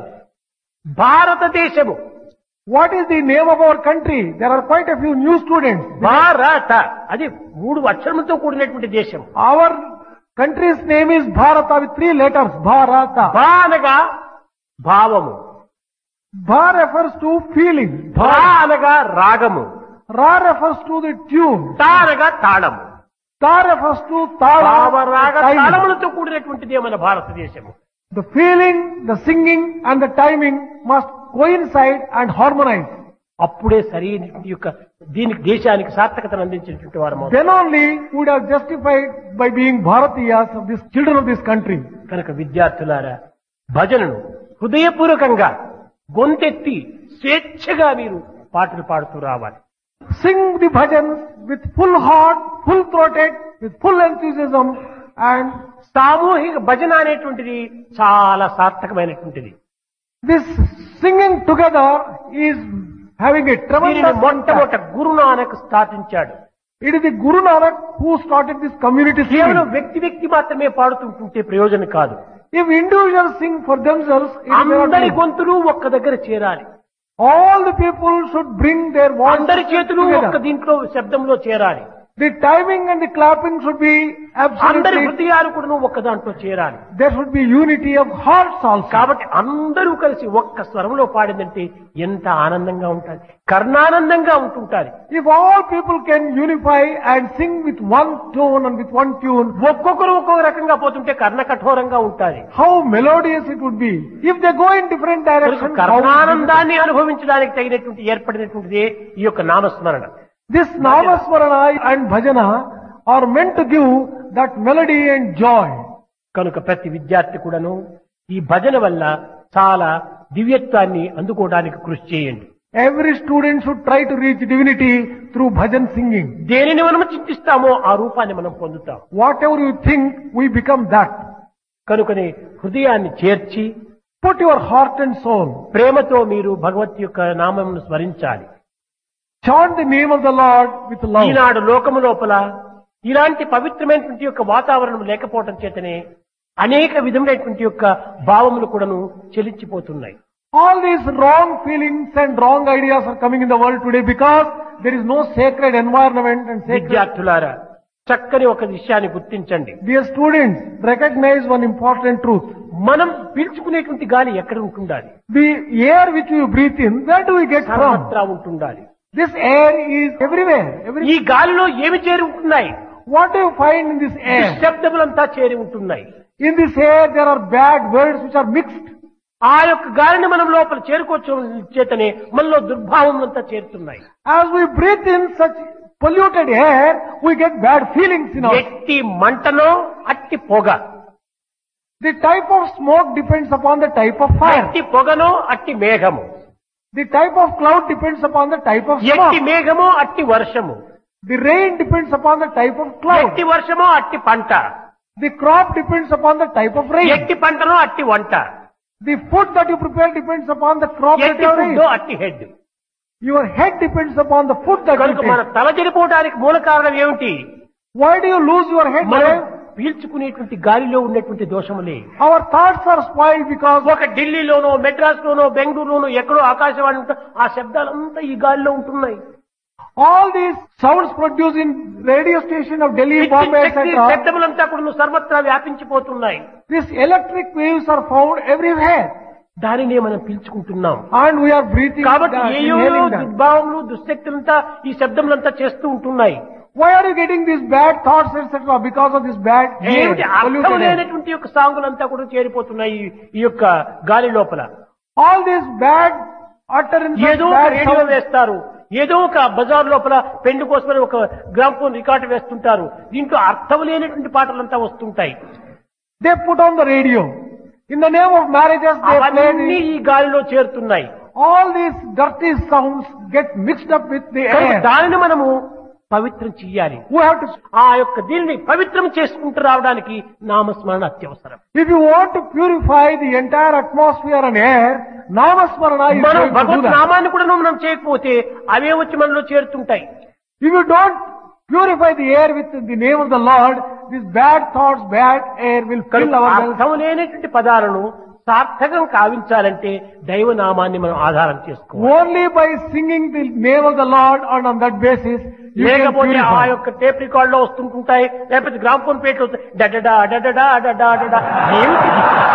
A: భారతదేశము
B: What is the name of our country? There are quite a few new students.
A: భారత అది మూడు అక్షరములతో కూడినటువంటి దేశం
B: Our country's name is Bharata with three letters. Bharata.
A: భా అనగా భావము
B: Bha refers to feeling.
A: భా అనగా రాగము
B: Ra refers to the tune.
A: తా అనగా తాళము
B: Ta refers to tala.
A: భావరాగ
B: the timing.
A: తాళములతో కూడినటువంటిదే మన భారతదేశము
B: The feeling, the singing and the timing must coincide and harmonize.
A: అప్పుడే సరైనటువంటి యొక్క దీనికి దేశానికి సార్థకతను అందించినటువంటి వారు
B: Then only would have justified by being Bharatiyas of these children of this country.
A: కనుక విద్యార్థులారా భజనను హృదయపూర్వకంగా గొంతెత్తి స్వేచ్ఛగా మీరు పాటలు పాడుతూ రావాలి
B: Sing the bhajans with full heart, full throated, with full enthusiasm and
A: సామూహిక భజన అనేటువంటిది చాలా సార్థకమైనటువంటిది
B: this singing together is having a
A: దీనిని
B: tremendous
A: మొట్టమొదట
B: impact.
A: గురునానక్ స్థాపించాడు
B: It is the Guru Nanak who started this community
A: కేవలం
B: singing.
A: వ్యక్తి వ్యక్తి మాత్రమే పాడుతుంటుంటే ప్రయోజనం కాదు
B: If individuals sing for themselves, it is not
A: అందరి
B: good.
A: గొంతులు ఒక్క దగ్గర చేరాలి
B: All the people should bring their
A: అందరి
B: voices
A: చేతులు ఒక్క
B: together.
A: దీంట్లో శబ్దంలో చేరాలి
B: The timing and the clapping should be
A: అందరి
B: absolutely,
A: హృదయాలు కూడా ఒక్క దాంట్లో చేరాలి
B: there should be unity of hearts also.
A: కాబట్టి అందరూ కలిసి ఒక్క స్వరంలో పాడిందంటే ఎంత ఆనందంగా ఉంటుంది కర్ణానందంగా ఉంటుంటారు
B: If all people can unify and sing with one tone and with one tune,
A: ఒక్కొక్కరు ఒక్కొక్క రకంగా పోతుంటే కర్ణ కఠోరంగా ఉంటుంది
B: how melodious it would be. If they go in different directions, how difficult.
A: కర్ణానందాన్ని అనుభవించడానికి తగినటువంటి ఏర్పడినటువంటిదే ఈ యొక్క నామస్మరణ
B: this Namasmarana and Bhajana are meant to give that melody and joy.
A: కనుక ప్రతి విద్యార్థి కూడాను ఈ భజన వల్ల చాలా దివ్యత్వాన్ని అందుకోవడానికి కృషి చేయండి
B: Every student should try to reach divinity through bhajan singing.
A: దేనిని మనం చింతిస్తామో ఆ రూపాన్ని మనం పొందుతాం
B: Whatever you think, we become that.
A: కనుకనే హృదయాన్ని చేర్చి
B: Put your heart and soul.
A: ప్రేమతో మీరు భగవత్ యొక్క నామమును స్మరించాలి
B: Chant the name of the Lord with love.
A: ఈనాడు లోకము లోపల ఇలాంటి పవిత్రమైనటువంటి యొక్క వాతావరణం లేకపోవటం చేతనే అనేక విధములైనటువంటి యొక్క భావములు కూడాను చెలించిపోతున్నాయి
B: All these wrong feelings and wrong ideas are coming in the world today because there is no sacred environment and sacred.
A: విద్యార్థులారా చక్కని ఒక విషయాన్ని గుర్తించండి
B: Dear students, recognize one important truth.
A: మనం పీల్చుకునేటువంటి గాలి ఎక్కడ ఉంటుండాలి
B: The air which we breathe in, where do we get from?
A: సర్వత్రా ఉంటుండాలి
B: This air is everywhere. Every,
A: ఈ గాలిలో ఏమి చేరి ఉంటున్నాయి
B: what do you find in this air?
A: శబ్దములంతా చేరి ఉంటున్నాయి
B: In this air, there are bad words which are mixed.
A: ఆ యొక్క గాలిని మనం లోపల చేరుకోవచ్చు చేతనే మనలో దుర్భావములంతా చేరుతున్నాయి
B: As we breathe in such polluted air, we get bad feelings in us.
A: ఎట్టి మంటనో అట్టి పొగ
B: The type of smoke depends upon the type of fire.
A: అట్టి పొగనో అట్టి మేఘము
B: The type of cloud depends upon the type of
A: ఎట్టి
B: smoke.
A: మేఘమో అట్టి వర్షము
B: The rain depends upon the type of cloud.
A: ఎట్టి వర్షమో అట్టి పంట
B: The crop depends upon the type of rain.
A: ఎట్టి పంటనో అట్టి వంట
B: The food that you prepare depends upon the crop that
A: ఎట్టి
B: you
A: ఫుడ్డో
B: raise.
A: అట్టి head
B: Your head depends upon the food that you
A: కనుక మన
B: take.
A: తల చెడిపోవడానికి మూల కారణం ఏమిటి
B: Why do you lose your head?
A: మనం
B: Dave?
A: పీల్చుకునేటువంటి గాలిలో ఉన్నటువంటి దోషములే
B: Our thoughts are spoiled because
A: ఒక ఢిల్లీలోనో మెడ్రాస్ లోనో బెంగళూరులోనో ఎక్కడో ఆకాశవాణి ఉంటే ఆ శబ్దాలంతా ఈ గాలిలో ఉంటున్నాయి
B: all these sounds produced in radio station of Delhi,
A: విద్యుత్
B: Bombay,
A: శక్తి
B: etc.
A: శబ్దములంతా కూడా సర్వత్రా వ్యాపించిపోతున్నాయి
B: These electric waves are found everywhere.
A: దానినే మనం పీల్చుకుంటున్నాం
B: And we are breathing
A: కాబట్టి
B: that,
A: ఏయో
B: inhaling that.
A: దుర్భావములు దుశ్శక్తులంతా ఈ శబ్దములంతా చేస్తూ ఉంటున్నాయి
B: Why are you getting these bad thoughts, etc.? Because of this bad air,
A: ఏమిటి అర్థం
B: polluted air.
A: లేనటువంటి యొక్క సాంగులంతా కూడా చేరిపోతున్నాయి ఈ- ఈ యొక్క గాలి లోపల
B: All these bad utterances,
A: ఏదో ఒక
B: bad
A: రేడియో
B: sounds,
A: వేస్తారు ఏదో ఒక బజార్ లోపల పెండు కోసమని ఒక గ్రామ్ఫోన్ రికార్డు వేస్తుంటారు దీంట్లో అర్థం లేనటువంటి పాటలంతా వస్తుంటాయి
B: they put on the radio. In the name of marriages, they play
A: అవన్నీ
B: the,
A: ఈ గాలిలో చేరుతున్నాయి
B: all these dirty sounds get mixed up with the
A: కనుక
B: air.
A: దానిని మనము పవిత్రం చెయ్యాలి
B: We have to,
A: ఆ యొక్క దీనిని పవిత్రం చేసుకుంటూ రావడానికి నామస్మరణ అత్యవసరం
B: if you want to purify the entire atmosphere and air, Namasmarana is
A: మనం
B: going to do
A: Bhagwat
B: that.
A: నామాన్ని కూడా మనం చేయకపోతే అవే వచ్చి మనలో చేరుతుంటాయి
B: If you don't purify the air with the name of the Lord, these bad thoughts, bad air will fill
A: కనుక
B: our lungs.
A: అర్థం లేనటువంటి పదాలను సార్థకం కావించాలంటే దైవనామాన్ని మనం ఆధారం చేసుకోవాలి
B: Only by singing the name of the Lord and on that basis, you can
A: లేకపోతే ఆ
B: purify.
A: యొక్క టేప్ రికార్డ్ లో వస్తుంటుంటాయి లేకపోతే గ్రామ్ఫోన్ పేట డడడా డడడా డడా డడా ఏమిటి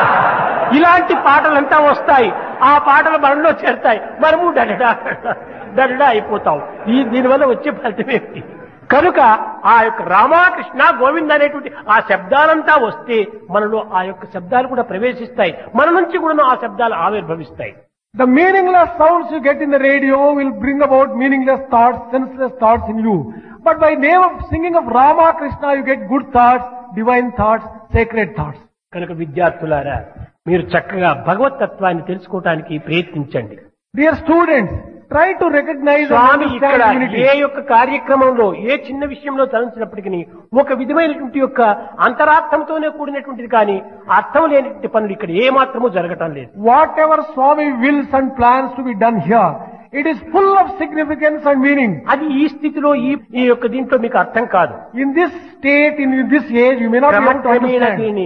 A: ఇలాంటి పాటలంతా వస్తాయి ఆ పాటలు మనలో చేరుతాయి మనము డడడా డడడా, డడడా అయిపోతాం ఈ దీనివల్ల వచ్చే ఫలితం ఏమిటి కనుక ఆ యొక్క రామకృష్ణ గోవింద అనేటువంటి ఆ శబ్దాలంతా వస్తే మనలో ఆ యొక్క శబ్దాలు కూడా ప్రవేశిస్తాయి మన నుంచి కూడా ఆ శబ్దాలు ఆవిర్భవిస్తాయి
B: The meaningless sounds you get in the radio will bring about meaningless thoughts, senseless thoughts in you. But by name of singing of Rama Krishna, you get good thoughts, divine thoughts, sacred thoughts.
A: కనుక విద్యార్థులారా మీరు చక్కగా భగవత్ తత్వాన్ని తెలుసుకోవటానికి ప్రయత్నించండి
B: Dear students, try to recognize and
A: స్వామి ఇక్కడ
B: understand unity.
A: ఏ యొక్క కార్యక్రమంలో ఏ చిన్న విషయంలో తలంచినప్పటికీ ఒక విధమైనటువంటి యొక్క అంతరార్థంతోనే కూడినటువంటిది కానీ అర్థం లేనటువంటి పనులు ఇక్కడ ఏ మాత్రము జరగటం లేదు
B: Whatever Swami wills and plans to be done here, it is full of significance and meaning.
A: అది ఈ స్థితిలో ఈ ఈ యొక్క దీంట్లో మీకు అర్థం కాదు
B: In this state, in this age, you may not be able to
A: క్రమక్రమేణా
B: understand.
A: దీన్ని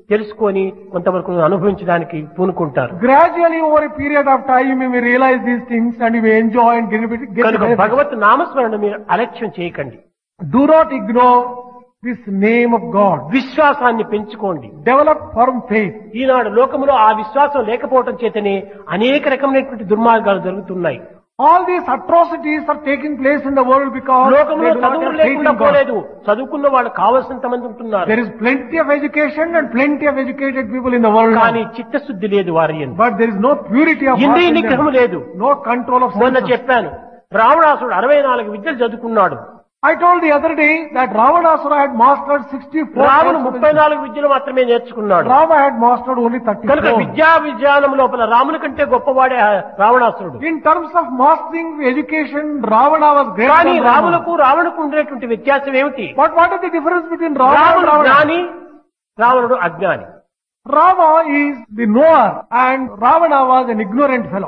A: తెలుసుకొని కొంతవరకు అనుభవించడానికి పూనుకుంటారు
B: Gradually over a period of time you may realize these things and you may enjoy and get, get the
A: కనుక
B: benefits.
A: భగవత్ నామస్మరణ మీరు అలక్ష్యం చేయకండి
B: Do not ignore this name of God.
A: విశ్వాసాన్ని పెంచుకోండి
B: Develop firm faith.
A: ఈనాడు లోకములో ఆ విశ్వాసం లేకపోవటం చేతనే అనేక రకమైనటువంటి దుర్మార్గాలు జరుగుతున్నాయి
B: All these atrocities are taking place in the world because they
A: లోకంలో
B: do not
A: చదువు
B: have faith in
A: లేకుండా
B: God.
A: పోలేదు చదువుకున్న వాళ్ళు కావలసినంత మంది ఉంటున్నారు
B: There is plenty of education and plenty of educated people in the world.
A: కానీ చిత్తశుద్ధి లేదు వారి యందు.
B: But there is no purity of heart
A: ఇంద్రియ
B: in
A: నిగ్రహం
B: them.
A: లేదు
B: No control of
A: మొన్న
B: senses.
A: చెప్పాను రావణాసుడు అరవై నాలుగు విద్యలు చదువుకున్నాడు
B: I told the other day that Ravanasura had mastered 64
A: రావణు
B: types of
A: ముప్పై నాలుగు విద్యలు మాత్రమే నేర్చుకున్నాడు
B: Rava had mastered only
A: కనుక
B: 34.
A: విద్యా విజ్ఞానం లోపల రాముని కంటే గొప్పవాడే ఆ రావణాసురుడు
B: In terms of mastering education, Ravana was greater
A: కానీ
B: than Rama.
A: రాములకు రావణకు ఉండేటువంటి వ్యత్యాసం ఏమిటి
B: But what is the difference between Rama and
A: రాముడు
B: Ravana?
A: జ్ఞాని రావణుడు అజ్ఞాని
B: Rama is the knower and Ravana was an ignorant fellow.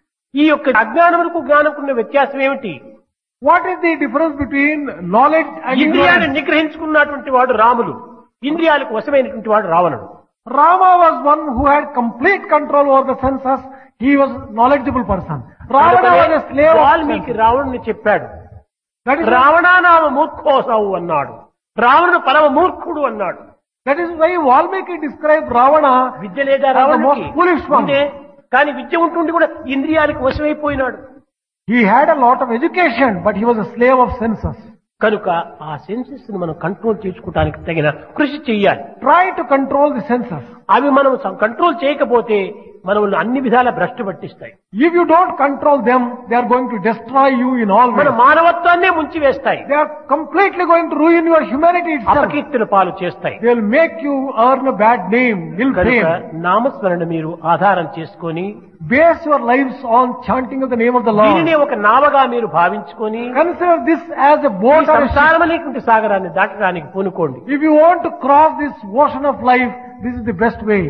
A: ఈ యొక్క అజ్ఞానములకు జ్ఞానకు ఉన్న వ్యత్యాసం ఏమిటి
B: What is the difference between knowledge and
A: ఇంద్రియాన్ని
B: ignorance?
A: నిగ్రహించుకున్నటువంటి వాడు రాములు ఇంద్రియాలకు వశమైనటువంటి వాడు రావణుడు
B: Rama was one who had complete control over the senses. He was a knowledgeable person. Ravana was a slave of
A: Valmiki
B: senses.
A: రావణుని చెప్పాడు
B: That is, why,
A: రావణానామ మూర్ఖోసావు అన్నాడు రావణుడు పరమ మూర్ఖుడు అన్నాడు
B: that is why Valmiki described Ravana
A: విద్య లేదా
B: As the
A: రావణుడికి
B: most foolish one.
A: ఉందే కానీ విద్య ఉంటుండి కూడా ఇంద్రియాలకు వశమైపోయినాడు
B: He had a lot of education, but he was a slave of senses.
A: కనుక ఆ సెన్సెస్ ని మనం కంట్రోల్ చేసుకోవడానికి తగిన కృషి చెయ్యాలి
B: Try to control the senses.
A: అవి మనం కంట్రోల్ చేయకపోతే మనల్ని అన్ని విధాల భ్రష్టు పట్టిస్తాయి
B: If you don't control them, they are going to destroy you in all
A: మన
B: ways.
A: మానవత్వాన్నే ముంచి వేస్తాయి
B: They are completely going to ruin your humanity itself.
A: అపకీర్తుల పాలు చేస్తాయి
B: They will make you earn a bad name, ill
A: కనుక
B: fame.
A: నామస్మరణ మీరు ఆధారం చేసుకొని
B: Base your lives on chanting of the name of the
A: దీనినే
B: Lord.
A: ఒక నావగా మీరు భావించుకొని
B: Consider this as a
A: ఈ
B: boat or a ship.
A: సంసారమనేటువంటి సాగరాన్ని దాటడానికి పూనుకోండి
B: If you want to cross this ocean of life, this is the best way.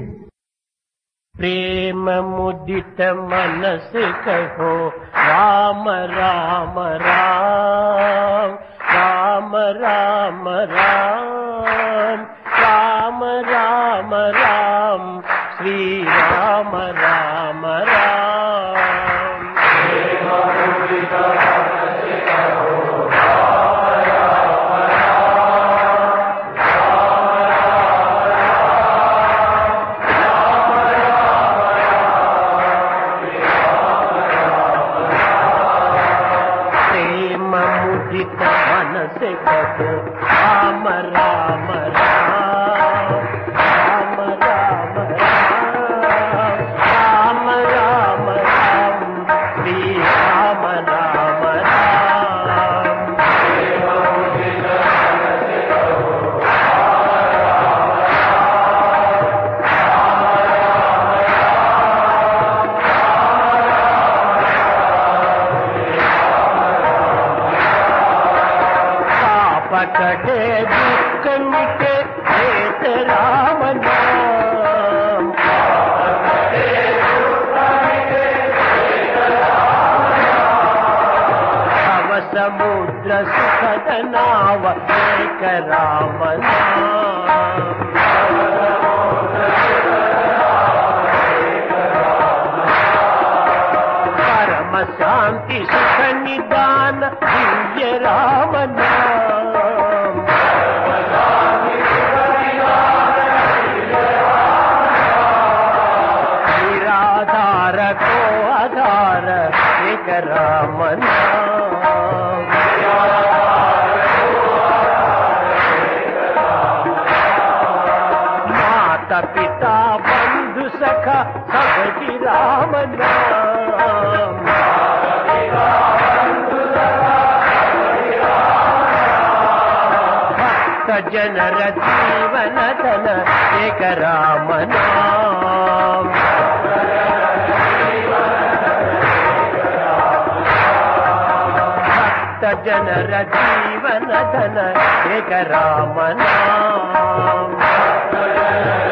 A: प्रेम मुदित मनस कहो राम राम राम राम राम राम राम राम राम श्री राम राम राम प्रेम मुदित मनस कहो राम राम राम राम राम राम राम राम राम श्री राम राम राम पाप कटे दुख मिटे हेत राम नाम भव समुद्र सुखद नाव एक राम नाम परम शांति सुख निदान दिव्य राम नाम निराधार को आधार एक राम नाम माता पिता बंधु सखा सबकी राम नाम भक्त जनर जीवन धन एक राम नाम भक्त जनर जीवन धन एक राम नाम